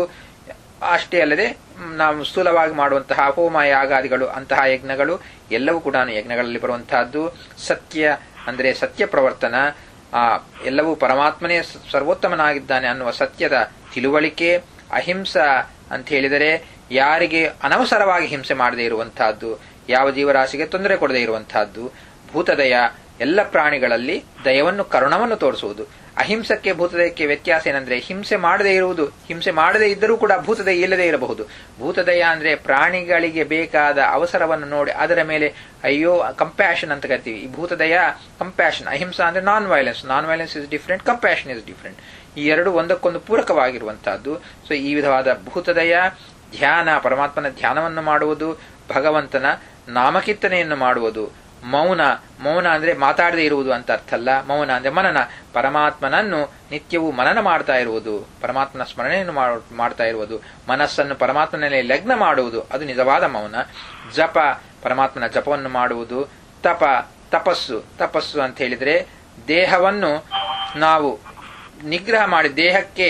ಅಷ್ಟೇ ಅಲ್ಲದೆ ನಾವು ಸ್ಥೂಲವಾಗಿ ಮಾಡುವಂತಹ ಹೋಮ ಯಾಗಾದಿಗಳು ಅಂತಹ ಯಜ್ಞಗಳು ಎಲ್ಲವೂ ಕೂಡ ಯಜ್ಞಗಳಲ್ಲಿ ಬರುವಂತಹದ್ದು ಸತ್ಯ ಅಂದರೆ ಸತ್ಯ ಪ್ರವರ್ತನ ಆ ಎಲ್ಲವೂ ಪರಮಾತ್ಮನೇ ಸರ್ವೋತ್ತಮನಾಗಿದ್ದಾನೆ ಅನ್ನುವ ಸತ್ಯದ ತಿಳುವಳಿಕೆ ಅಹಿಂಸ ಅಂತ ಹೇಳಿದರೆ ಯಾರಿಗೆ ಅನವಸರವಾಗಿ ಹಿಂಸೆ ಮಾಡದೇ ಇರುವಂತಹದ್ದು ಯಾವ ಜೀವರಾಶಿಗೆ ತೊಂದರೆ ಕೊಡದೇ ಇರುವಂತಹದ್ದು ಭೂತದಯ ಎಲ್ಲ ಪ್ರಾಣಿಗಳಲ್ಲಿ ದಯವನ್ನು ಕರುಣವನ್ನು ತೋರಿಸುವುದು ಅಹಿಂಸಕ್ಕೆ ಭೂತದಯಕ್ಕೆ ವ್ಯತ್ಯಾಸ ಏನಂದ್ರೆ ಹಿಂಸೆ ಮಾಡದೇ ಇರುವುದು ಹಿಂಸೆ ಮಾಡದೇ ಇದ್ದರೂ ಕೂಡ ಭೂತದಯ ಇಲ್ಲದೇ ಇರಬಹುದು ಭೂತದಯ ಅಂದ್ರೆ ಪ್ರಾಣಿಗಳಿಗೆ ಬೇಕಾದ ಅವಸರವನ್ನು ನೋಡಿ ಅದರ ಮೇಲೆ ಅಯ್ಯೋ ಕಂಪ್ಯಾಷನ್ ಅಂತ ಕರಿತೀವಿ ಈ ಭೂತದಯ ಕಂಪ್ಯಾಷನ್ ಅಹಿಂಸಾ ಅಂದ್ರೆ non violence non violence is different compassion is different ಈ ಎರಡು ಒಂದಕ್ಕೊಂದು ಪೂರಕವಾಗಿರುವಂತಹದ್ದು ಸೊ ಈ ವಿಧವಾದ ಭೂತದಯ ಧ್ಯಾನ ಪರಮಾತ್ಮನ ಧ್ಯಾನವನ್ನು ಮಾಡುವುದು ಭಗವಂತನ ನಾಮಕೀರ್ತನೆಯನ್ನು ಮಾಡುವುದು ಮೌನ ಮೌನ ಅಂದ್ರೆ ಮಾತಾಡದೇ ಇರುವುದು ಅಂತ ಅರ್ಥ ಅಲ್ಲ ಮೌನ ಅಂದ್ರೆ ಮನನ ಪರಮಾತ್ಮನನ್ನು ನಿತ್ಯವೂ ಮನನ ಮಾಡ್ತಾ ಇರುವುದು ಪರಮಾತ್ಮನ ಸ್ಮರಣೆಯನ್ನು ಮಾಡ್ತಾ ಇರುವುದು ಮನಸ್ಸನ್ನು ಪರಮಾತ್ಮನಲ್ಲಿ ಲಗ್ನ ಮಾಡುವುದು ಅದು ನಿಜವಾದ ಮೌನ ಜಪ ಪರಮಾತ್ಮನ ಜಪವನ್ನು ಮಾಡುವುದು ತಪ ತಪಸ್ಸು ತಪಸ್ಸು ಅಂತ ಹೇಳಿದ್ರೆ ದೇಹವನ್ನು ನಾವು ನಿಗ್ರಹ ಮಾಡಿ ದೇಹಕ್ಕೆ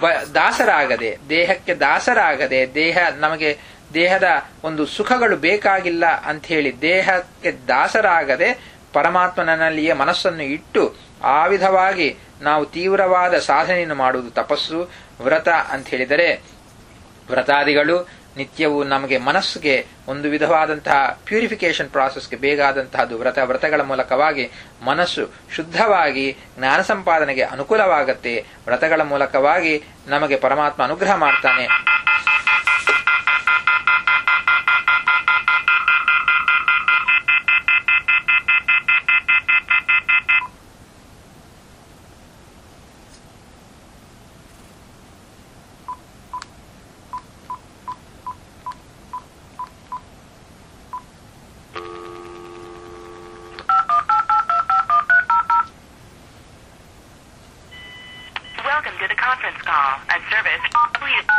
ದಾಸರಾಗದೆ ದೇಹಕ್ಕೆ ದಾಸರಾಗದೆ ದೇಹ ನಮಗೆ ದೇಹದ ಒಂದು ಸುಖಗಳು ಬೇಕಾಗಿಲ್ಲ ಅಂತ ಹೇಳಿ ದೇಹಕ್ಕೆ ದಾಸರಾಗದೆ ಪರಮಾತ್ಮನಲ್ಲಿಯೇ ಮನಸ್ಸನ್ನು ಇಟ್ಟು ಆ ವಿಧವಾಗಿ ನಾವು ತೀವ್ರವಾದ ಸಾಧನೆಯನ್ನು ಮಾಡುವುದು ತಪಸ್ಸು ವ್ರತ ಅಂತ ಹೇಳಿದರೆ ವ್ರತಾದಿಗಳು ನಿತ್ಯವೂ ನಮಗೆ ಮನಸ್ಸಿಗೆ ಒಂದು ವಿಧವಾದಂತಹ ಪ್ಯೂರಿಫಿಕೇಶನ್ ಪ್ರಾಸೆಸ್ಗೆ ಬೇಕಾದಂತಹದ್ದು ವ್ರತ ವ್ರತಗಳ ಮೂಲಕವಾಗಿ ಮನಸ್ಸು ಶುದ್ಧವಾಗಿ ಜ್ಞಾನ ಸಂಪಾದನೆಗೆ ಅನುಕೂಲವಾಗತ್ತೆ ವ್ರತಗಳ ಮೂಲಕವಾಗಿ ನಮಗೆ ಪರಮಾತ್ಮ ಅನುಗ್ರಹ ಮಾಡ್ತಾನೆ Welcome to the conference call. A service. Please.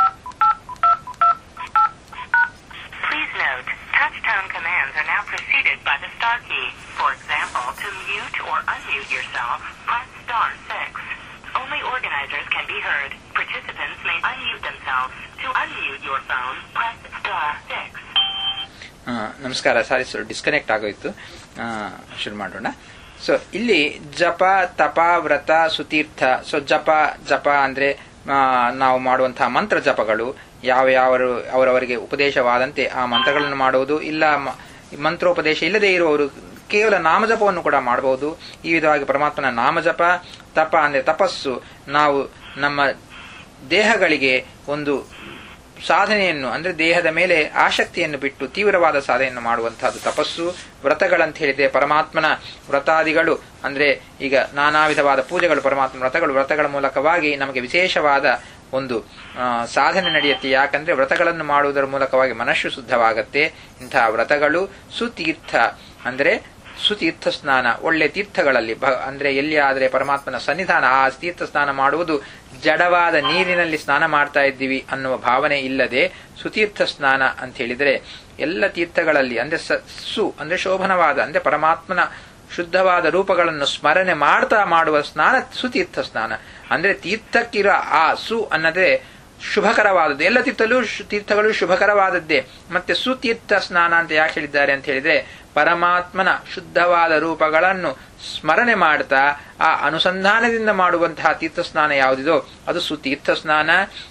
Please note, touch-tone commands are now preceded by the star key. For example, to mute or unmute yourself, press star 6. Only organizers can be heard. Participants may unmute themselves. To unmute your phone, press star 6. ಆ, ನಮಸ್ಕಾರ sorry sir disconnect ಆಗೋಯ್ತು ಆ, ಶುರು ಮಾಡೋಣ so ಇಲ್ಲಿ ಜಪ ತಪ ವ್ರತ ಸುತೀರ್ಥ ಸೊ ಜಪ ಜಪ ಅಂದ್ರೆ ಆ, ನಾವು ಮಾಡುವಂತಹ ಮಂತ್ರ ಜಪಗಳು ಯಾವ ಯಾವ ಅವರವರಿಗೆ ಉಪದೇಶವಾದಂತೆ ಆ ಮಂತ್ರಗಳನ್ನು ಮಾಡುವುದು ಇಲ್ಲ ಮ- ಮಂತ್ರೋಪದೇಶ ಇಲ್ಲದೆ ಇರುವವರು ಕೇವಲ ನಾಮಜಪವನ್ನು ಕೂಡ ಮಾಡಬಹುದು ಈ ವಿಧವಾಗಿ ಪರಮಾತ್ಮನ ನಾಮಜಪ ತಪ ಅಂದ್ರೆ ತಪಸ್ಸು ನಾವು ನಮ್ಮ ದೇಹಗಳಿಗೆ ಒಂದು ಸಾಧನೆಯನ್ನು ಅಂದ್ರೆ ದೇಹದ ಮೇಲೆ ಆಸಕ್ತಿಯನ್ನು ಬಿಟ್ಟು ತೀವ್ರವಾದ ಸಾಧನೆಯನ್ನು ಮಾಡುವಂತಹದ್ದು ತಪಸ್ಸು ವ್ರತಗಳಂತ ಹೇಳಿದ್ರೆ ಪರಮಾತ್ಮನ ವ್ರತಾದಿಗಳು ಅಂದ್ರೆ ಈಗ ನಾನಾ ವಿಧವಾದ ಪೂಜೆಗಳು ಪರಮಾತ್ಮ ವ್ರತಗಳು ವ್ರತಗಳ ಮೂಲಕವಾಗಿ ನಮಗೆ ವಿಶೇಷವಾದ ಒಂದು ಆ, ಸಾಧನೆ ನಡೆಯುತ್ತೆ ಯಾಕಂದ್ರೆ ವ್ರತಗಳನ್ನು ಮಾಡುವುದರ ಮೂಲಕವಾಗಿ ಮನಸ್ಸು ಶುದ್ಧವಾಗತ್ತೆ ಇಂತಹ ವ್ರತಗಳು ಸುತೀರ್ಥ ಅಂದ್ರೆ ಸುತೀರ್ಥ ಸ್ನಾನ ಒಳ್ಳೆ ತೀರ್ಥಗಳಲ್ಲಿ ಭ ಅಂದ್ರೆ ಎಲ್ಲಿ ಆದರೆ ಪರಮಾತ್ಮನ ಸನ್ನಿಧಾನ ಆ ತೀರ್ಥ ಸ್ನಾನ ಮಾಡುವುದು ಜಡವಾದ ನೀರಿನಲ್ಲಿ ಸ್ನಾನ ಮಾಡ್ತಾ ಇದ್ದೀವಿ ಅನ್ನುವ ಭಾವನೆ ಇಲ್ಲದೆ ಸುತೀರ್ಥ ಸ್ನಾನ ಅಂತ ಹೇಳಿದ್ರೆ ಎಲ್ಲ ತೀರ್ಥಗಳಲ್ಲಿ ಅಂದ್ರೆ ಸ- ಸು ಅಂದ್ರೆ ಶೋಭನವಾದ ಅಂದ್ರೆ ಪರಮಾತ್ಮನ ಶುದ್ಧವಾದ ರೂಪಗಳನ್ನು ಸ್ಮರಣೆ ಮಾಡ್ತಾ ಮಾಡುವ ಸ್ನಾನ ಸುತೀರ್ಥ ಸ್ನಾನ ಅಂದ್ರೆ ತೀರ್ಥಕ್ಕಿರೋ ಆ ಸು ಅನ್ನದೇ ಶುಭಕರವಾದದ್ದು ಎಲ್ಲ ತೀರ್ಥಲು ತೀರ್ಥಗಳು ಶುಭಕರವಾದದ್ದೇ ಮತ್ತೆ ಸುತೀರ್ಥ ಸ್ನಾನ ಅಂತ ಯಾಕೆ ಹೇಳಿದ್ದಾರೆ ಅಂತ ಹೇಳಿದ್ರೆ ಪರಮಾತ್ಮನ ಶುದ್ಧವಾದ ರೂಪಗಳನ್ನು ಸ್ಮರಣೆ ಮಾಡ್ತಾ ಆ ಅನುಸಂಧಾನದಿಂದ ಮಾಡುವಂತಹ ತೀರ್ಥ ಸ್ನಾನ ಯಾವುದಿದೋ ಅದು ಸುತೀರ್ಥ ಸ್ನಾನ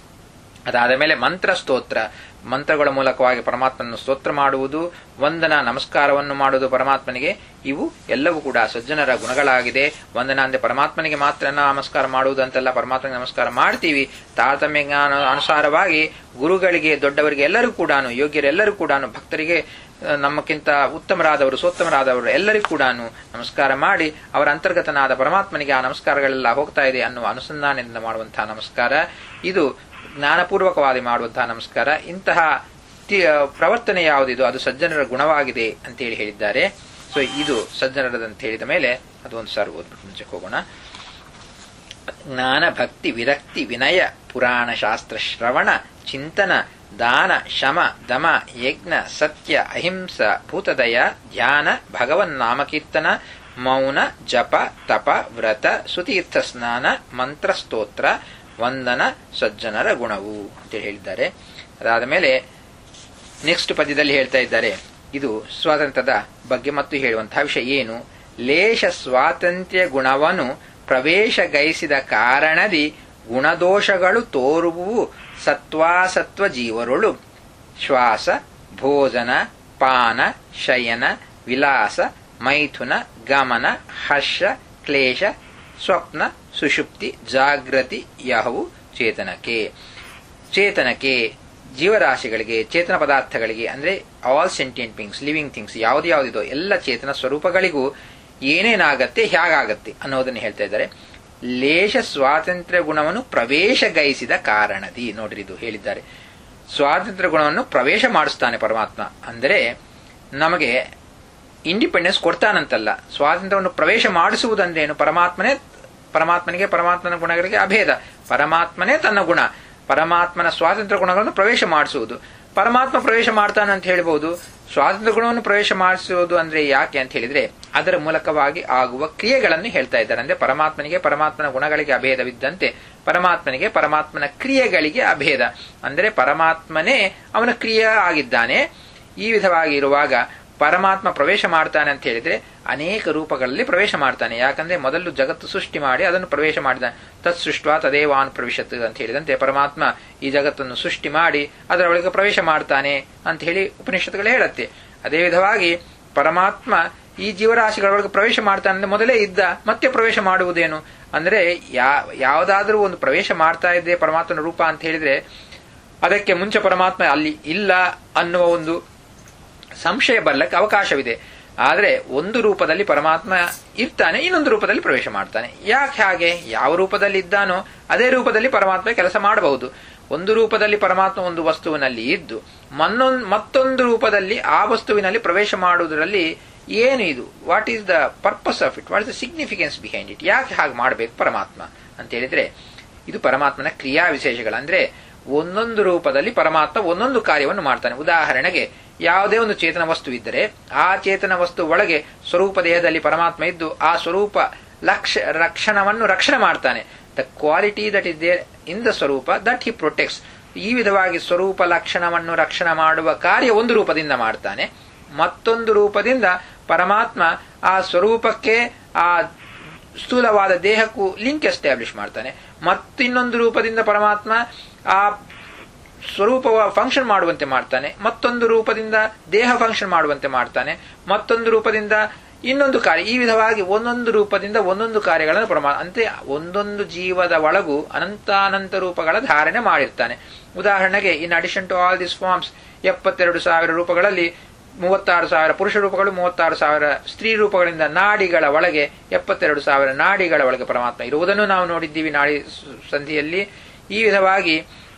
ಅದಾದ ಮೇಲೆ ಮಂತ್ರ ಸ್ತೋತ್ರ ಮಂತ್ರಗಳ ಮೂಲಕವಾಗಿ ಪರಮಾತ್ಮನನ್ನು ಸ್ತೋತ್ರ ಮಾಡುವುದು ವಂದನ ನಮಸ್ಕಾರವನ್ನು ಮಾಡುವುದು ಪರಮಾತ್ಮನಿಗೆ ಇವು ಎಲ್ಲವೂ ಕೂಡ ಸಜ್ಜನರ ಗುಣಗಳಾಗಿದೆ ವಂದನ ಅಂದ್ರೆ ಪರಮಾತ್ಮನಿಗೆ ಮಾತ್ರ ನಮಸ್ಕಾರ ಮಾಡುವುದು ಅಂತೆಲ್ಲ ಪರಮಾತ್ಮನಿಗೆ ನಮಸ್ಕಾರ ಮಾಡ್ತೀವಿ ತಾರತಮ್ಯ ಜ್ಞಾನ ಅನುಸಾರವಾಗಿ ಗುರುಗಳಿಗೆ ದೊಡ್ಡವರಿಗೆ ಎಲ್ಲರೂ ಕೂಡ ಯೋಗ್ಯರೆಲ್ಲರೂ ಕೂಡ ಭಕ್ತರಿಗೆ ಆ, ನಮ್ಮಕ್ಕಿಂತ ಉತ್ತಮರಾದವರು ಸೋತ್ತಮರಾದವರು ಎಲ್ಲರಿಗೂ ಕೂಡ ನಮಸ್ಕಾರ ಮಾಡಿ ಅವರ ಅಂತರ್ಗತನಾದ ಪರಮಾತ್ಮನಿಗೆ ಆ ನಮಸ್ಕಾರಗಳೆಲ್ಲ ಹೋಗ್ತಾ ಇದೆ ಅನ್ನುವ ಅನುಸಂಧಾನದಿಂದ ಮಾಡುವಂತಹ ನಮಸ್ಕಾರ ಇದು ಜ್ಞಾನಪೂರ್ವಕವಾಗಿ ಮಾಡುವಂತಹ ನಮಸ್ಕಾರ ಇಂತಹ ತಿ- ಪ್ರವರ್ತನೆ ಯಾವುದಿದೋ ಅದು ಸಜ್ಜನರ ಗುಣವಾಗಿದೆ ಅಂತೇಳಿ ಹೇಳಿದ್ದಾರೆ ಸೊ ಇದು ಸಜ್ಜನರದಂತ ಹೇಳಿದ ಮೇಲೆ ಅದು ಒಂದು ಸಾರಿ ಓದ್ಬಿಟ್ಟು ಮುಂಚೆಗೆ ಹೋಗೋಣ ಜ್ಞಾನ ಭಕ್ತಿ ವಿರಕ್ತಿ ವಿನಯ ಪುರಾಣ ಶಾಸ್ತ್ರ ಶ್ರವಣ ಚಿಂತನ ದಾನ ಶಮ ದಮ ಯಜ್ಞ ಸತ್ಯ ಅಹಿಂಸ ಭೂತದಯ ಧ್ಯಾನ ಭಗವನ್ ನಾಮಕೀರ್ತನ ಮೌನ ಜಪ ತಪ ವ್ರತ ಸುತೀರ್ಥ ಸ್ನಾನ ಮಂತ್ರ ಸ್ತೋತ್ರ ವಂದನ ಸಜ್ಜನರ ಗುಣವು ಅಂತ ಹೇಳಿದ್ದಾರೆ ಅದಾದ ಮೇಲೆ ನೆಕ್ಸ್ಟ್ ಪದ್ಯದಲ್ಲಿ ಹೇಳ್ತಾ ಇದ್ದಾರೆ ಇದು ಸ್ವಾತಂತ್ರ್ಯದ ಬಗ್ಗೆ ಮತ್ತು ಹೇಳುವಂತಹ ವಿಷಯ ಏನು ಲೇಷ ಸ್ವಾತಂತ್ರ್ಯ ಗುಣವನ್ನು ಪ್ರವೇಶಗೈಸಿದ ಕಾರಣದಿ ಗುಣದೋಷಗಳು ತೋರುವುವು ಸತ್ವಾಸತ್ವ ಜೀವರುಳು ಶ್ವಾಸ ಭೋಜನ ಪಾನ ಶಯನ ವಿಲಾಸ ಮೈಥುನ ಗಮನ ಹರ್ಷ ಕ್ಲೇಶ ಸ್ವಪ್ನ ಸುಷುಪ್ತಿ ಜಾಗೃತಿ ಯಹವು ಚೇತನಕ್ಕೆ ಚೇತನಕ್ಕೆ ಜೀವರಾಶಿಗಳಿಗೆ ಚೇತನ ಪದಾರ್ಥಗಳಿಗೆ ಅಂದ್ರೆ all sentient things living things ಯಾವ್ದು ಯಾವುದಿದೋ ಎಲ್ಲ ಚೇತನ ಸ್ವರೂಪಗಳಿಗೂ ಏನೇನಾಗತ್ತೆ ಹೇಗಾಗತ್ತೆ ಅನ್ನೋದನ್ನು ಹೇಳ್ತಾ ಇದ್ದಾರೆ ಲೇಷ ಸ್ವಾತಂತ್ರ್ಯ ಗುಣವನ್ನು ಪ್ರವೇಶಗೈಸಿದ ಕಾರಣದಿ ನೋಡ್ರಿ ಇದು ಹೇಳಿದ್ದಾರೆ ಸ್ವಾತಂತ್ರ್ಯ ಗುಣವನ್ನು ಪ್ರವೇಶ ಮಾಡಿಸ್ತಾನೆ ಪರಮಾತ್ಮ ಅಂದರೆ ನಮಗೆ ಇಂಡಿಪೆಂಡೆನ್ಸ್ ಕೊಡ್ತಾನಂತಲ್ಲ ಸ್ವಾತಂತ್ರ್ಯವನ್ನು ಪ್ರವೇಶ ಮಾಡಿಸುವುದಂದ್ರೇನು ಪರಮಾತ್ಮನೇ ಪರಮಾತ್ಮನಿಗೆ ಪರಮಾತ್ಮನ ಗುಣಗಳಿಗೆ ಅಭೇದ ಪರಮಾತ್ಮನೇ ತನ್ನ ಗುಣ ಪರಮಾತ್ಮನ ಸ್ವಾತಂತ್ರ್ಯ ಗುಣಗಳನ್ನು ಪ್ರವೇಶ ಮಾಡಿಸುವುದು ಪರಮಾತ್ಮ ಪ್ರವೇಶ ಮಾಡ್ತಾನೆ ಅಂತ ಹೇಳ್ಬೋದು ಸ್ವಾತಂತ್ರ್ಯ ಗುಣವನ್ನು ಪ್ರವೇಶ ಮಾಡಿಸುವುದು ಅಂದ್ರೆ ಯಾಕೆ ಅಂತ ಹೇಳಿದ್ರೆ ಅದರ ಮೂಲಕವಾಗಿ ಆಗುವ ಕ್ರಿಯೆಗಳನ್ನು ಹೇಳ್ತಾ ಇದ್ದಾರೆ ಅಂದ್ರೆ ಪರಮಾತ್ಮನಿಗೆ ಪರಮಾತ್ಮನ ಗುಣಗಳಿಗೆ ಅಭೇದವಿದ್ದಂತೆ ಪರಮಾತ್ಮನಿಗೆ ಪರಮಾತ್ಮನ ಕ್ರಿಯೆಗಳಿಗೆ ಅಭೇದ ಅಂದರೆ ಪರಮಾತ್ಮನೇ ಅವನ ಕ್ರಿಯೆ ಆಗಿದ್ದಾನೆ ಈ ವಿಧವಾಗಿ ಇರುವಾಗ ಪರಮಾತ್ಮ ಪ್ರವೇಶ ಮಾಡ್ತಾನೆ ಅಂತ ಹೇಳಿದ್ರೆ ಅನೇಕ ರೂಪಗಳಲ್ಲಿ ಪ್ರವೇಶ ಮಾಡ್ತಾನೆ ಯಾಕಂದ್ರೆ ಮೊದಲು ಜಗತ್ತು ಸೃಷ್ಟಿ ಮಾಡಿ ಅದನ್ನು ಪ್ರವೇಶ ಮಾಡಿದಾನೆ ತತ್ ಸೃಷ್ಟ ತದೇವಾನ್ ಪ್ರವೇಶತ್ ಅಂತ ಹೇಳಿದಂತೆ ಪರಮಾತ್ಮ ಈ ಜಗತ್ತನ್ನು ಸೃಷ್ಟಿ ಮಾಡಿ ಅದರ ಒಳಗೆ ಪ್ರವೇಶ ಮಾಡ್ತಾನೆ ಅಂತ ಹೇಳಿ ಉಪನಿಷತ್ತುಗಳು ಹೇಳುತ್ತೆ ಅದೇ ವಿಧವಾಗಿ ಪರಮಾತ್ಮ ಈ ಜೀವರಾಶಿಗಳ ಒಳಗೆ ಪ್ರವೇಶ ಮಾಡ್ತಾನೆ ಅಂದ್ರೆ ಮೊದಲೇ ಇದ್ದ ಮತ್ತೆ ಪ್ರವೇಶ ಮಾಡುವುದೇನು ಅಂದ್ರೆ ಯಾ ಯಾವುದಾದ್ರೂ ಒಂದು ಪ್ರವೇಶ ಮಾಡ್ತಾ ಇದ್ದೆ ಪರಮಾತ್ಮನ ರೂಪ ಅಂತ ಹೇಳಿದ್ರೆ ಅದಕ್ಕೆ ಮುಂಚೆ ಪರಮಾತ್ಮ ಅಲ್ಲಿ ಇಲ್ಲ ಅನ್ನುವ ಒಂದು ಸಂಶಯ ಬರ್ಲಿಕ್ಕೆ ಅವಕಾಶವಿದೆ ಆದರೆ ಒಂದು ರೂಪದಲ್ಲಿ ಪರಮಾತ್ಮ ಇರ್ತಾನೆ ಇನ್ನೊಂದು ರೂಪದಲ್ಲಿ ಪ್ರವೇಶ ಮಾಡ್ತಾನೆ ಯಾಕೆ ಹಾಗೆ ಯಾವ ರೂಪದಲ್ಲಿ ಇದ್ದಾನೋ ಅದೇ ರೂಪದಲ್ಲಿ ಪರಮಾತ್ಮ ಕೆಲಸ ಮಾಡಬಹುದು ಒಂದು ರೂಪದಲ್ಲಿ ಪರಮಾತ್ಮ ಒಂದು ವಸ್ತುವಿನಲ್ಲಿ ಇದ್ದು ಮನ್ನೊಂದು ಮತ್ತೊಂದು ರೂಪದಲ್ಲಿ ಆ ವಸ್ತುವಿನಲ್ಲಿ ಪ್ರವೇಶ ಮಾಡುವುದರಲ್ಲಿ ಏನು ಇದು what is the purpose of it what is the significance behind it ಯಾಕೆ ಹಾಗೆ ಮಾಡಬೇಕು ಪರಮಾತ್ಮ ಅಂತ ಹೇಳಿದ್ರೆ ಇದು ಪರಮಾತ್ಮನ ಕ್ರಿಯಾ ವಿಶೇಷಗಳು ಅಂದ್ರೆ ಒಂದೊಂದು ರೂಪದಲ್ಲಿ ಪರಮಾತ್ಮ ಒಂದೊಂದು ಕಾರ್ಯವನ್ನು ಮಾಡ್ತಾನೆ ಉದಾಹರಣೆಗೆ ಯಾವುದೇ ಒಂದು ಚೇತನ ವಸ್ತು ಇದ್ದರೆ ಆ ಚೇತನ ವಸ್ತು ಒಳಗೆ ಸ್ವರೂಪ ದೇಹದಲ್ಲಿ ಪರಮಾತ್ಮ ಇದ್ದು ಆ ಸ್ವರೂಪ ಲಕ್ಷ ರಕ್ಷಣವನ್ನು ರಕ್ಷಣೆ ಮಾಡ್ತಾನೆ the quality that is there in the ಸ್ವರೂಪ ದಟ್ ಹಿ ಪ್ರೊಟೆಕ್ಟ್ಸ್ ಈ ವಿಧವಾಗಿ ಸ್ವರೂಪ ಲಕ್ಷಣವನ್ನು ರಕ್ಷಣೆ ಮಾಡುವ ಕಾರ್ಯ ಒಂದು ರೂಪದಿಂದ ಮಾಡ್ತಾನೆ ಮತ್ತೊಂದು ರೂಪದಿಂದ ಪರಮಾತ್ಮ ಆ ಸ್ವರೂಪಕ್ಕೆ ಆ ಸ್ಥೂಲವಾದ ದೇಹಕ್ಕೂ ಲಿಂಕ್ ಎಸ್ಟಾಬ್ಲಿಷ್ ಮಾಡ್ತಾನೆ ಮತ್ತಿನ್ನೊಂದು ರೂಪದಿಂದ ಪರಮಾತ್ಮ ಆ ಸ್ವರೂಪ ಫಂಕ್ಷನ್ ಮಾಡುವಂತೆ ಮಾಡ್ತಾನೆ ಮತ್ತೊಂದು ರೂಪದಿಂದ ದೇಹ ಫಂಕ್ಷನ್ ಮಾಡುವಂತೆ ಮಾಡ್ತಾನೆ ಮತ್ತೊಂದು ರೂಪದಿಂದ ಇನ್ನೊಂದು ಕಾರ್ಯ ಈ ವಿಧವಾಗಿ ಒಂದೊಂದು ರೂಪದಿಂದ ಒಂದೊಂದು ಕಾರ್ಯಗಳನ್ನು ಪ್ರಮಾಣ ಅಂತೆ ಒಂದೊಂದು ಜೀವದ ಒಳಗೂ ಅನಂತಾನಂತ ರೂಪಗಳ ಧಾರಣೆ ಮಾಡಿರ್ತಾನೆ ಉದಾಹರಣೆಗೆ in addition to all this forms ಎಪ್ಪತ್ತೆರಡು ಸಾವಿರ ರೂಪಗಳಲ್ಲಿ ಮೂವತ್ತಾರು ಸಾವಿರ ಪುರುಷ ರೂಪಗಳು ಮೂವತ್ತಾರು ಸಾವಿರ ಸ್ತ್ರೀ ರೂಪಗಳಿಂದ ನಾಡಿಗಳ ಒಳಗೆ ಎಪ್ಪತ್ತೆರಡು ಸಾವಿರ ನಾಡಿಗಳ ಒಳಗೆ ಪರಮಾತ್ಮ ಇರುವುದನ್ನು ನಾವು ನೋಡಿದ್ದೀವಿ ನಾಡಿ ಸಂಧಿಯಲ್ಲಿ ಈ ವಿಧವಾಗಿ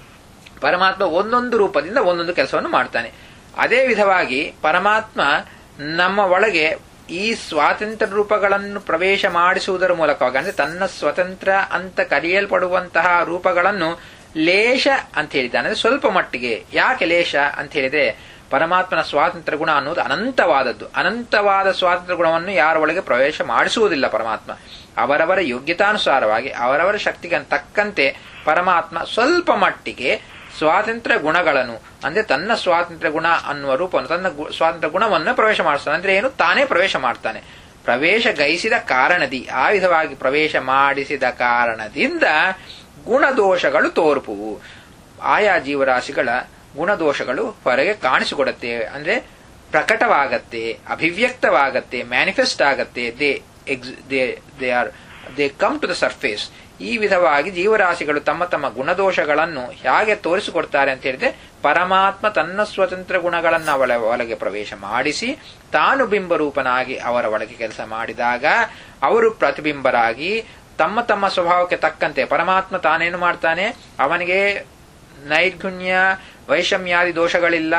ಪರಮಾತ್ಮ ಒಂದೊಂದು ರೂಪದಿಂದ ಒಂದೊಂದು ಕೆಲಸವನ್ನು ಮಾಡ್ತಾನೆ ಅದೇ ವಿಧವಾಗಿ ಪರಮಾತ್ಮ ನಮ್ಮ ಒಳಗೆ ಈ ಸ್ವಾತಂತ್ರ್ಯ ರೂಪಗಳನ್ನು ಪ್ರವೇಶ ಮಾಡಿಸುವುದರ ಮೂಲಕವಾಗಿ ಅಂದ್ರೆ ತನ್ನ ಸ್ವತಂತ್ರ ಅಂತ ಕರೆಯಲ್ಪಡುವಂತಹ ರೂಪಗಳನ್ನು ಲೇಷ ಅಂತ ಹೇಳಿದ್ದಾನೆ ಅಂದ್ರೆ ಸ್ವಲ್ಪ ಮಟ್ಟಿಗೆ ಯಾಕೆ ಲೇಷ ಅಂತ ಹೇಳಿದ್ರೆ ಪರಮಾತ್ಮನ ಸ್ವಾತಂತ್ರ್ಯ ಗುಣ ಅನ್ನೋದು ಅನಂತವಾದದ್ದು ಅನಂತವಾದ ಸ್ವಾತಂತ್ರ್ಯ ಗುಣವನ್ನು ಯಾರ ಒಳಗೆ ಪ್ರವೇಶ ಮಾಡಿಸುವುದಿಲ್ಲ ಪರಮಾತ್ಮ ಅವರವರ ಯೋಗ್ಯತಾನುಸಾರವಾಗಿ ಅವರವರ ಶಕ್ತಿಗೆ ತಕ್ಕಂತೆ ಪರಮಾತ್ಮ ಸ್ವಲ್ಪ ಮಟ್ಟಿಗೆ ಸ್ವಾತಂತ್ರ್ಯ ಗುಣಗಳನ್ನು ಅಂದ್ರೆ ತನ್ನ ಸ್ವಾತಂತ್ರ್ಯ ಗುಣ ಅನ್ನುವ ರೂಪವನ್ನು ತನ್ನ ಸ್ವಾತಂತ್ರ್ಯ ಗುಣವನ್ನು ಪ್ರವೇಶ ಮಾಡಿಸ್ತಾನೆ ಅಂದ್ರೆ ಏನು ತಾನೇ ಪ್ರವೇಶ ಮಾಡ್ತಾನೆ ಪ್ರವೇಶ ಗೈಸಿದ ಕಾರಣದಿ ಆ ವಿಧವಾಗಿ ಪ್ರವೇಶ ಮಾಡಿಸಿದ ಕಾರಣದಿಂದ ಗುಣದೋಷಗಳು ತೋರ್ಪುವು ಆಯಾ ಜೀವರಾಶಿಗಳ ಗುಣದೋಷಗಳು ಹೊರಗೆ ಕಾಣಿಸಿಕೊಡುತ್ತೆ ಅಂದ್ರೆ ಪ್ರಕಟವಾಗತ್ತೆ ಅಭಿವ್ಯಕ್ತವಾಗತ್ತೆ ಮ್ಯಾನಿಫೆಸ್ಟ್ ಆಗತ್ತೆ they ex they they are they come to the surface ಈ ವಿಧವಾಗಿ ಜೀವರಾಶಿಗಳು ತಮ್ಮ ತಮ್ಮ ಗುಣದೋಷಗಳನ್ನು ಹೇಗೆ ತೋರಿಸಿಕೊಡ್ತಾರೆ ಅಂತ ಹೇಳಿದ್ರೆ ಪರಮಾತ್ಮ ತನ್ನ ಸ್ವತಂತ್ರ ಗುಣಗಳನ್ನು ಅವಳ ಒಳಗೆ ಪ್ರವೇಶ ಮಾಡಿಸಿ ತಾನು ಬಿಂಬರೂಪನಾಗಿ ಅವರ ಒಳಗೆ ಕೆಲಸ ಮಾಡಿದಾಗ ಅವರು ಪ್ರತಿಬಿಂಬರಾಗಿ ತಮ್ಮ ತಮ್ಮ ಸ್ವಭಾವಕ್ಕೆ ತಕ್ಕಂತೆ ಪರಮಾತ್ಮ ತಾನೇನು ಮಾಡ್ತಾನೆ ಅವನಿಗೆ ನೈರ್ಗುಣ್ಯ ವೈಷಮ್ಯಾದಿ ದೋಷಗಳಿಲ್ಲ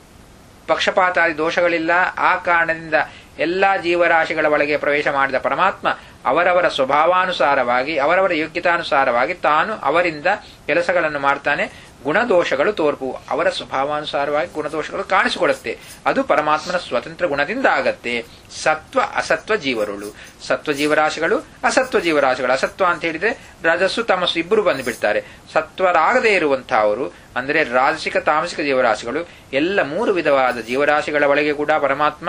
ಪಕ್ಷಪಾತಾದಿ ದೋಷಗಳಿಲ್ಲ ಆ ಕಾರಣದಿಂದ ಎಲ್ಲಾ ಜೀವರಾಶಿಗಳ ಒಳಗೆ ಪ್ರವೇಶ ಮಾಡಿದ ಪರಮಾತ್ಮ ಅವರವರ ಸ್ವಭಾವಾನುಸಾರವಾಗಿ ಅವರವರ ಯೋಗ್ಯತಾನುಸಾರವಾಗಿ ತಾನು ಅವರಿಂದ ಕೆಲಸಗಳನ್ನು ಮಾಡ್ತಾನೆ ಗುಣದೋಷಗಳು ತೋರ್ಪು ಅವರ ಸ್ವಭಾವಾನುಸಾರವಾಗಿ ಗುಣದೋಷಗಳು ಕಾಣಿಸಿಕೊಳ್ಳುತ್ತೆ ಅದು ಪರಮಾತ್ಮನ ಸ್ವತಂತ್ರ ಗುಣದಿಂದ ಆಗತ್ತೆ ಸತ್ವ ಅಸತ್ವ ಜೀವರುಳು ಸತ್ವ ಜೀವರಾಶಿಗಳು ಅಸತ್ವ ಜೀವರಾಶಿಗಳು ಅಸತ್ವ ಅಂತ ಹೇಳಿದ್ರೆ ರಜಸ್ಸು ತಮಸ್ಸು ಇಬ್ಬರು ಬಂದುಬಿಡ್ತಾರೆ ಸತ್ವರಾಗದೇ ಇರುವಂತಹ ಅವರು ಅಂದರೆ ರಾಜಸಿಕ ತಾಮಸಿಕ ಜೀವರಾಶಿಗಳು ಎಲ್ಲ ಮೂರು ವಿಧವಾದ ಜೀವರಾಶಿಗಳ ಒಳಗೆ ಕೂಡ ಪರಮಾತ್ಮ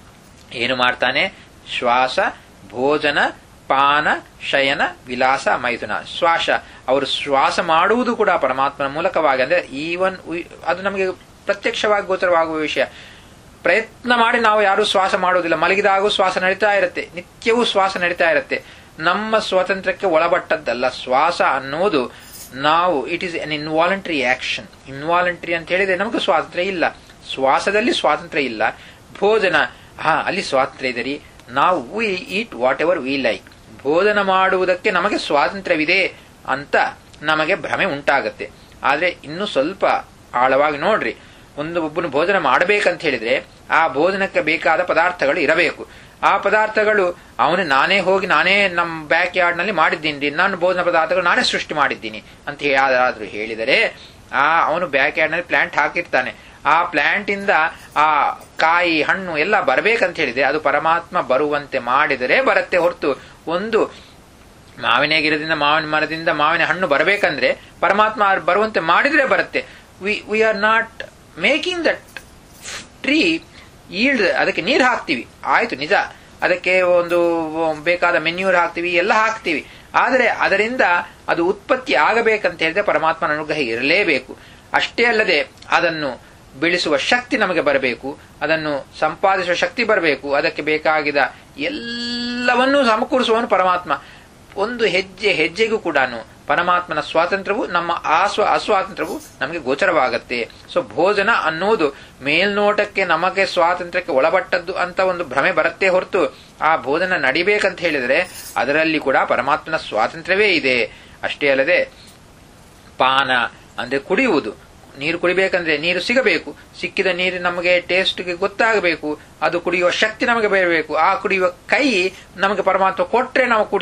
ಏನು ಮಾಡ್ತಾನೆ ಶ್ವಾಸ ಭೋಜನ ಪಾನ ಶಯನ ವಿಲಾಸ ಮೈಥುನ ಶ್ವಾಸ ಅವರು ಶ್ವಾಸ ಮಾಡುವುದು ಕೂಡ ಪರಮಾತ್ಮನ ಮೂಲಕವಾಗಿ ಅಂದ್ರೆ ಈವನ್ ಅದು ನಮಗೆ ಪ್ರತ್ಯಕ್ಷವಾಗಿ ಗೋಚರವಾಗುವ ವಿಷಯ ಪ್ರಯತ್ನ ಮಾಡಿ ನಾವು ಯಾರು ಶ್ವಾಸ ಮಾಡುವುದಿಲ್ಲ ಮಲಗಿದಾಗೂ ಶ್ವಾಸ ನಡೀತಾ ಇರುತ್ತೆ ನಿತ್ಯವೂ ಶ್ವಾಸ ನಡೀತಾ ಇರುತ್ತೆ ನಮ್ಮ ಸ್ವಾತಂತ್ರ್ಯಕ್ಕೆ ಒಳಪಟ್ಟದ್ದಲ್ಲ ಶ್ವಾಸ ಅನ್ನೋದು ನಾವು it is an involuntary action involuntary ಅಂತ ಹೇಳಿದ್ರೆ ನಮಗೆ ಸ್ವಾತಂತ್ರ್ಯ ಇಲ್ಲ ಶ್ವಾಸದಲ್ಲಿ ಸ್ವಾತಂತ್ರ್ಯ ಇಲ್ಲ ಭೋಜನ ಹಾ ಅಲ್ಲಿ ಸ್ವಾತಂತ್ರ್ಯ ಇದೆ ರೀ ನಾವು we eat whatever we like ಭೋಜನ ಮಾಡುವುದಕ್ಕೆ ನಮಗೆ ಸ್ವಾತಂತ್ರ್ಯವಿದೆ ಅಂತ ನಮಗೆ ಭ್ರಮೆ ಉಂಟಾಗತ್ತೆ ಆದ್ರೆ ಇನ್ನು ಸ್ವಲ್ಪ ಆಳವಾಗಿ ನೋಡ್ರಿ ಒಂದು ಒಬ್ಬನು ಭೋಜನ ಮಾಡಬೇಕಂತ ಹೇಳಿದ್ರೆ ಆ ಭೋಜನಕ್ಕೆ ಬೇಕಾದ ಪದಾರ್ಥಗಳು ಇರಬೇಕು ಆ ಪದಾರ್ಥಗಳು ಅವನು ನಾನೇ ಹೋಗಿ ನಾನೇ ನಮ್ಮ ಬ್ಯಾಕ್ ಯಾರ್ಡ್ ನಲ್ಲಿ ಮಾಡಿದ್ದೀನಿ ನಾನು ಭೋಜನ ಪದಾರ್ಥಗಳು ನಾನೇ ಸೃಷ್ಟಿ ಮಾಡಿದ್ದೀನಿ ಅಂತ ಯಾರಾದ್ರೂ ಹೇಳಿದರೆ ಆ ಅವನು ಬ್ಯಾಕ್ ಯಾರ್ಡ್ ನಲ್ಲಿ ಪ್ಲಾಂಟ್ ಹಾಕಿರ್ತಾನೆ ಆ ಪ್ಲಾಂಟ್ ಇಂದ ಆ ಕಾಯಿ ಹಣ್ಣು ಎಲ್ಲ ಬರಬೇಕಂತ ಹೇಳಿದ್ರೆ ಅದು ಪರಮಾತ್ಮ ಬರುವಂತೆ ಮಾಡಿದರೆ ಬರುತ್ತೆ ಹೊರತು ಒಂದು ಮಾವಿನ ಗಿಡದಿಂದ ಮಾವಿನ ಮರದಿಂದ ಮಾವಿನ ಹಣ್ಣು ಬರಬೇಕಂದ್ರೆ ಪರಮಾತ್ಮ ಬರುವಂತೆ ಮಾಡಿದ್ರೆ ಬರುತ್ತೆ we we are not making that tree yield ಅದಕ್ಕೆ ನೀರು ಹಾಕ್ತಿವಿ ಆಯ್ತು ನಿಜ ಅದಕ್ಕೆ ಒಂದು ಬೇಕಾದ ಮೆನ್ಯೂರ್ ಹಾಕ್ತಿವಿ ಎಲ್ಲ ಹಾಕ್ತಿವಿ ಆದರೆ ಅದರಿಂದ ಅದು ಉತ್ಪತ್ತಿ ಆಗಬೇಕಂತ ಹೇಳಿದ್ರೆ ಪರಮಾತ್ಮನ ಅನುಗ್ರಹ ಇರಲೇಬೇಕು ಅಷ್ಟೇ ಅಲ್ಲದೆ ಅದನ್ನು ಬೆಳೆಸುವ ಶಕ್ತಿ ನಮಗೆ ಬರಬೇಕು ಅದನ್ನು ಸಂಪಾದಿಸುವ ಶಕ್ತಿ ಬರಬೇಕು ಅದಕ್ಕೆ ಬೇಕಾಗಿದ ಎಲ್ಲವನ್ನೂ ಸಮಕೂರಿಸುವವನು ಪರಮಾತ್ಮ ಒಂದು ಹೆಜ್ಜೆ ಹೆಜ್ಜೆಗೂ ಕೂಡ ಪರಮಾತ್ಮನ ಸ್ವಾತಂತ್ರ್ಯವು ನಮ್ಮ ಆಸ್ವ ಅಸ್ವಾತಂತ್ರ್ಯವು ನಮಗೆ ಗೋಚರವಾಗತ್ತೆ ಸೊ ಭೋಜನ ಅನ್ನುವುದು ಮೇಲ್ನೋಟಕ್ಕೆ ನಮಗೆ ಸ್ವಾತಂತ್ರ್ಯಕ್ಕೆ ಒಳಪಟ್ಟದ್ದು ಅಂತ ಒಂದು ಭ್ರಮೆ ಬರುತ್ತೆ ಹೊರತು ಆ ಭೋಜನ ನಡಿಬೇಕಂತ ಹೇಳಿದರೆ ಅದರಲ್ಲಿ ಕೂಡ ಪರಮಾತ್ಮನ ಸ್ವಾತಂತ್ರ್ಯವೇ ಇದೆ ಅಷ್ಟೇ ಅಲ್ಲದೆ ಪಾನ ಅಂದ್ರೆ ಕುಡಿಯುವುದು ನೀರು ಕುಡಿಬೇಕಂದ್ರೆ ನೀರು ಸಿಗಬೇಕು ಸಿಕ್ಕಿದ ನೀರು ನಮಗೆ ಟೇಸ್ಟ್ಗೆ ಗೊತ್ತಾಗಬೇಕು ಅದು ಕುಡಿಯುವ ಶಕ್ತಿ ನಮಗೆ ಬರಬೇಕು ಆ ಕುಡಿಯುವ ಕೈ ನಮಗೆ ಪರಮಾತ್ಮ ಕೊಟ್ರೆ ನಾವು ಕುಡ್ತೀವಿ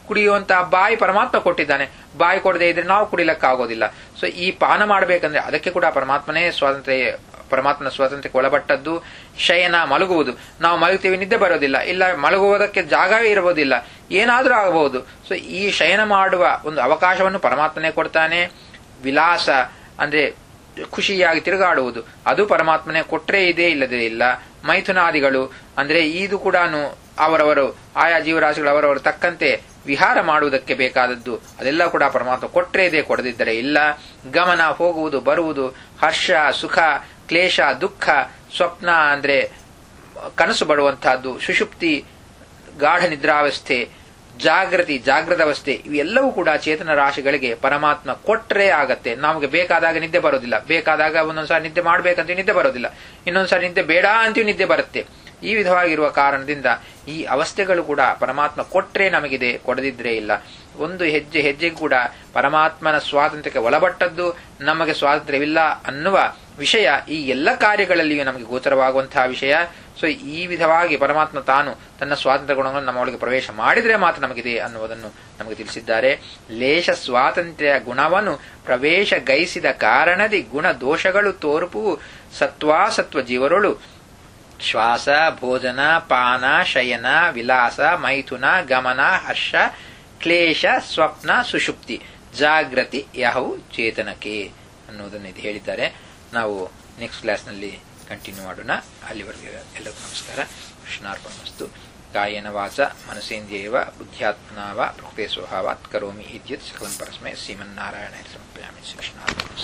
ಕುಡಿಯುವಂತಹ ಬಾಯಿ ಪರಮಾತ್ಮ ಕೊಟ್ಟಿದ್ದಾನೆ ಬಾಯಿ ಕೊಡದೇ ಇದ್ರೆ ನಾವು ಕುಡಿಲಕ್ಕಾಗೋದಿಲ್ಲ ಸೊ ಈ ಪಾನ ಮಾಡಬೇಕಂದ್ರೆ ಅದಕ್ಕೆ ಕೂಡ ಪರಮಾತ್ಮನೇ ಸ್ವಾತಂತ್ರ್ಯ ಪರಮಾತ್ಮನ ಸ್ವಾತಂತ್ರ್ಯಕ್ಕೆ ಒಳಪಟ್ಟದ್ದು ಶಯನ ಮಲಗುವುದು ನಾವು ಮಲಗ್ತೀವಿ ನಿದ್ದೆ ಬರೋದಿಲ್ಲ ಇಲ್ಲ ಮಲಗುವುದಕ್ಕೆ ಜಾಗವೇ ಇರಬಹುದಿಲ್ಲ ಏನಾದರೂ ಆಗಬಹುದು ಸೊ ಈ ಶಯನ ಮಾಡುವ ಒಂದು ಅವಕಾಶವನ್ನು ಪರಮಾತ್ಮನೇ ಕೊಡ್ತಾನೆ ವಿಲಾಸ ಅಂದ್ರೆ ಖುಷಿಯಾಗಿ ತಿರುಗಾಡುವುದು ಅದು ಪರಮಾತ್ಮನೇ ಕೊಟ್ರೇ ಇದೆ ಇಲ್ಲದೇ ಇಲ್ಲ ಮೈಥುನಾದಿಗಳು ಅಂದ್ರೆ ಇದು ಕೂಡ ಅವರವರು ಆಯಾ ಜೀವರಾಶಿಗಳು ಅವರವರು ತಕ್ಕಂತೆ ವಿಹಾರ ಮಾಡುವುದಕ್ಕೆ ಬೇಕಾದದ್ದು ಅದೆಲ್ಲ ಕೂಡ ಪರಮಾತ್ಮ ಕೊಟ್ರೇ ಇದೆ ಕೊಡದಿದ್ದರೆ ಇಲ್ಲ ಗಮನ ಹೋಗುವುದು ಬರುವುದು ಹರ್ಷ ಸುಖ ಕ್ಲೇಶ ದುಃಖ ಸ್ವಪ್ನ ಅಂದ್ರೆ ಕನಸು ಬರುವಂತಹದ್ದು ಸುಷುಪ್ತಿ ಗಾಢ ನಿದ್ರಾವಸ್ಥೆ ಜಾಗೃತಿ ಜಾಗೃತ ಅವಸ್ಥೆ ಇವೆಲ್ಲವೂ ಕೂಡ ಚೇತನ ರಾಶಿಗಳಿಗೆ ಪರಮಾತ್ಮ ಕೊಟ್ರೇ ಆಗತ್ತೆ ನಮಗೆ ಬೇಕಾದಾಗ ನಿದ್ದೆ ಬರೋದಿಲ್ಲ ಬೇಕಾದಾಗ ಒಂದೊಂದ್ಸಾರಿ ನಿದ್ದೆ ಮಾಡ್ಬೇಕಂತ ನಿದ್ದೆ ಬರೋದಿಲ್ಲ ಇನ್ನೊಂದ್ಸಾರಿ ನಿದ್ದೆ ಬೇಡ ಅಂತೀವಿ ನಿದ್ದೆ ಬರುತ್ತೆ ಈ ವಿಧವಾಗಿರುವ ಕಾರಣದಿಂದ ಈ ಅವಸ್ಥೆಗಳು ಕೂಡ ಪರಮಾತ್ಮ ಕೊಟ್ರೇ ನಮಗಿದೆ ಕೊಡದಿದ್ರೆ ಇಲ್ಲ ಒಂದು ಹೆಜ್ಜೆ ಹೆಜ್ಜೆಗೂ ಕೂಡ ಪರಮಾತ್ಮನ ಸ್ವಾತಂತ್ರ್ಯಕ್ಕೆ ಒಳಪಟ್ಟದ್ದು ನಮಗೆ ಸ್ವಾತಂತ್ರ್ಯವಿಲ್ಲ ಅನ್ನುವ ವಿಷಯ ಈ ಎಲ್ಲ ಕಾರ್ಯಗಳಲ್ಲಿಯೂ ನಮಗೆ ಗೋಚರವಾಗುವಂತಹ ವಿಷಯ ಸೊ ಈ ವಿಧವಾಗಿ ಪರಮಾತ್ಮ ತಾನು ತನ್ನ ಸ್ವಾತಂತ್ರ್ಯ ಗುಣಗಳನ್ನು ನಮ್ಮ ಒಳಗೆ ಪ್ರವೇಶ ಮಾಡಿದರೆ ಮಾತ್ರ ನಮಗಿದೆ ಅನ್ನುವುದನ್ನು ನಮಗೆ ತಿಳಿಸಿದ್ದಾರೆ ಲೇಷ ಸ್ವಾತಂತ್ರ್ಯ ಗುಣವನ್ನು ಪ್ರವೇಶ ಗೈಸಿದ ಕಾರಣದಿ ಗುಣ ದೋಷಗಳು ತೋರುಪು ಸತ್ವಾಸತ್ವ ಜೀವರೊಳು ಶ್ವಾಸ ಭೋಜನ ಪಾನ ಶಯನ ವಿಲಾಸ ಮೈಥುನ ಗಮನ ಹರ್ಷ ಕ್ಲೇಶ ಸ್ವಪ್ನ ಸುಷುಪ್ತಿ ಜಾಗೃತಿ ಯಹವು ಚೇತನಕ್ಕೆ ಅನ್ನೋದನ್ನು ಇದು ಹೇಳಿದ್ದಾರೆ ನಾವು ನೆಕ್ಸ್ಟ್ ಕ್ಲಾಸ್ನಲ್ಲಿ ಕಂಟಿನ್ಯೂ ಮಾಡೋಣ ಅಲ್ಲಿವರೆಗೆ ಎಲ್ಲರಿಗೂ ನಮಸ್ಕಾರ ಕೃಷ್ಣಾರ್ಪಣಮಸ್ತು ಕಾಯನ ವಾಚ ಮನಸೇಂದ್ರಿಯವ ಬುದ್ಧ್ಯಾತ್ಮನಾವ ಪ್ರಕೃತಿ ಸ್ವಭಾವಾತ್ ಕರೋಮಿ ಇದ್ಯುತ್ ಸಕಲಂ ಪರಸ್ಮೈ ಶ್ರೀಮನ್ನಾರಾಯಣ ಸಮರ್ಪಯಾಮಿ ಶ್ರೀಕೃಷ್ಣಾರ್ಪಣಮಸ್ತು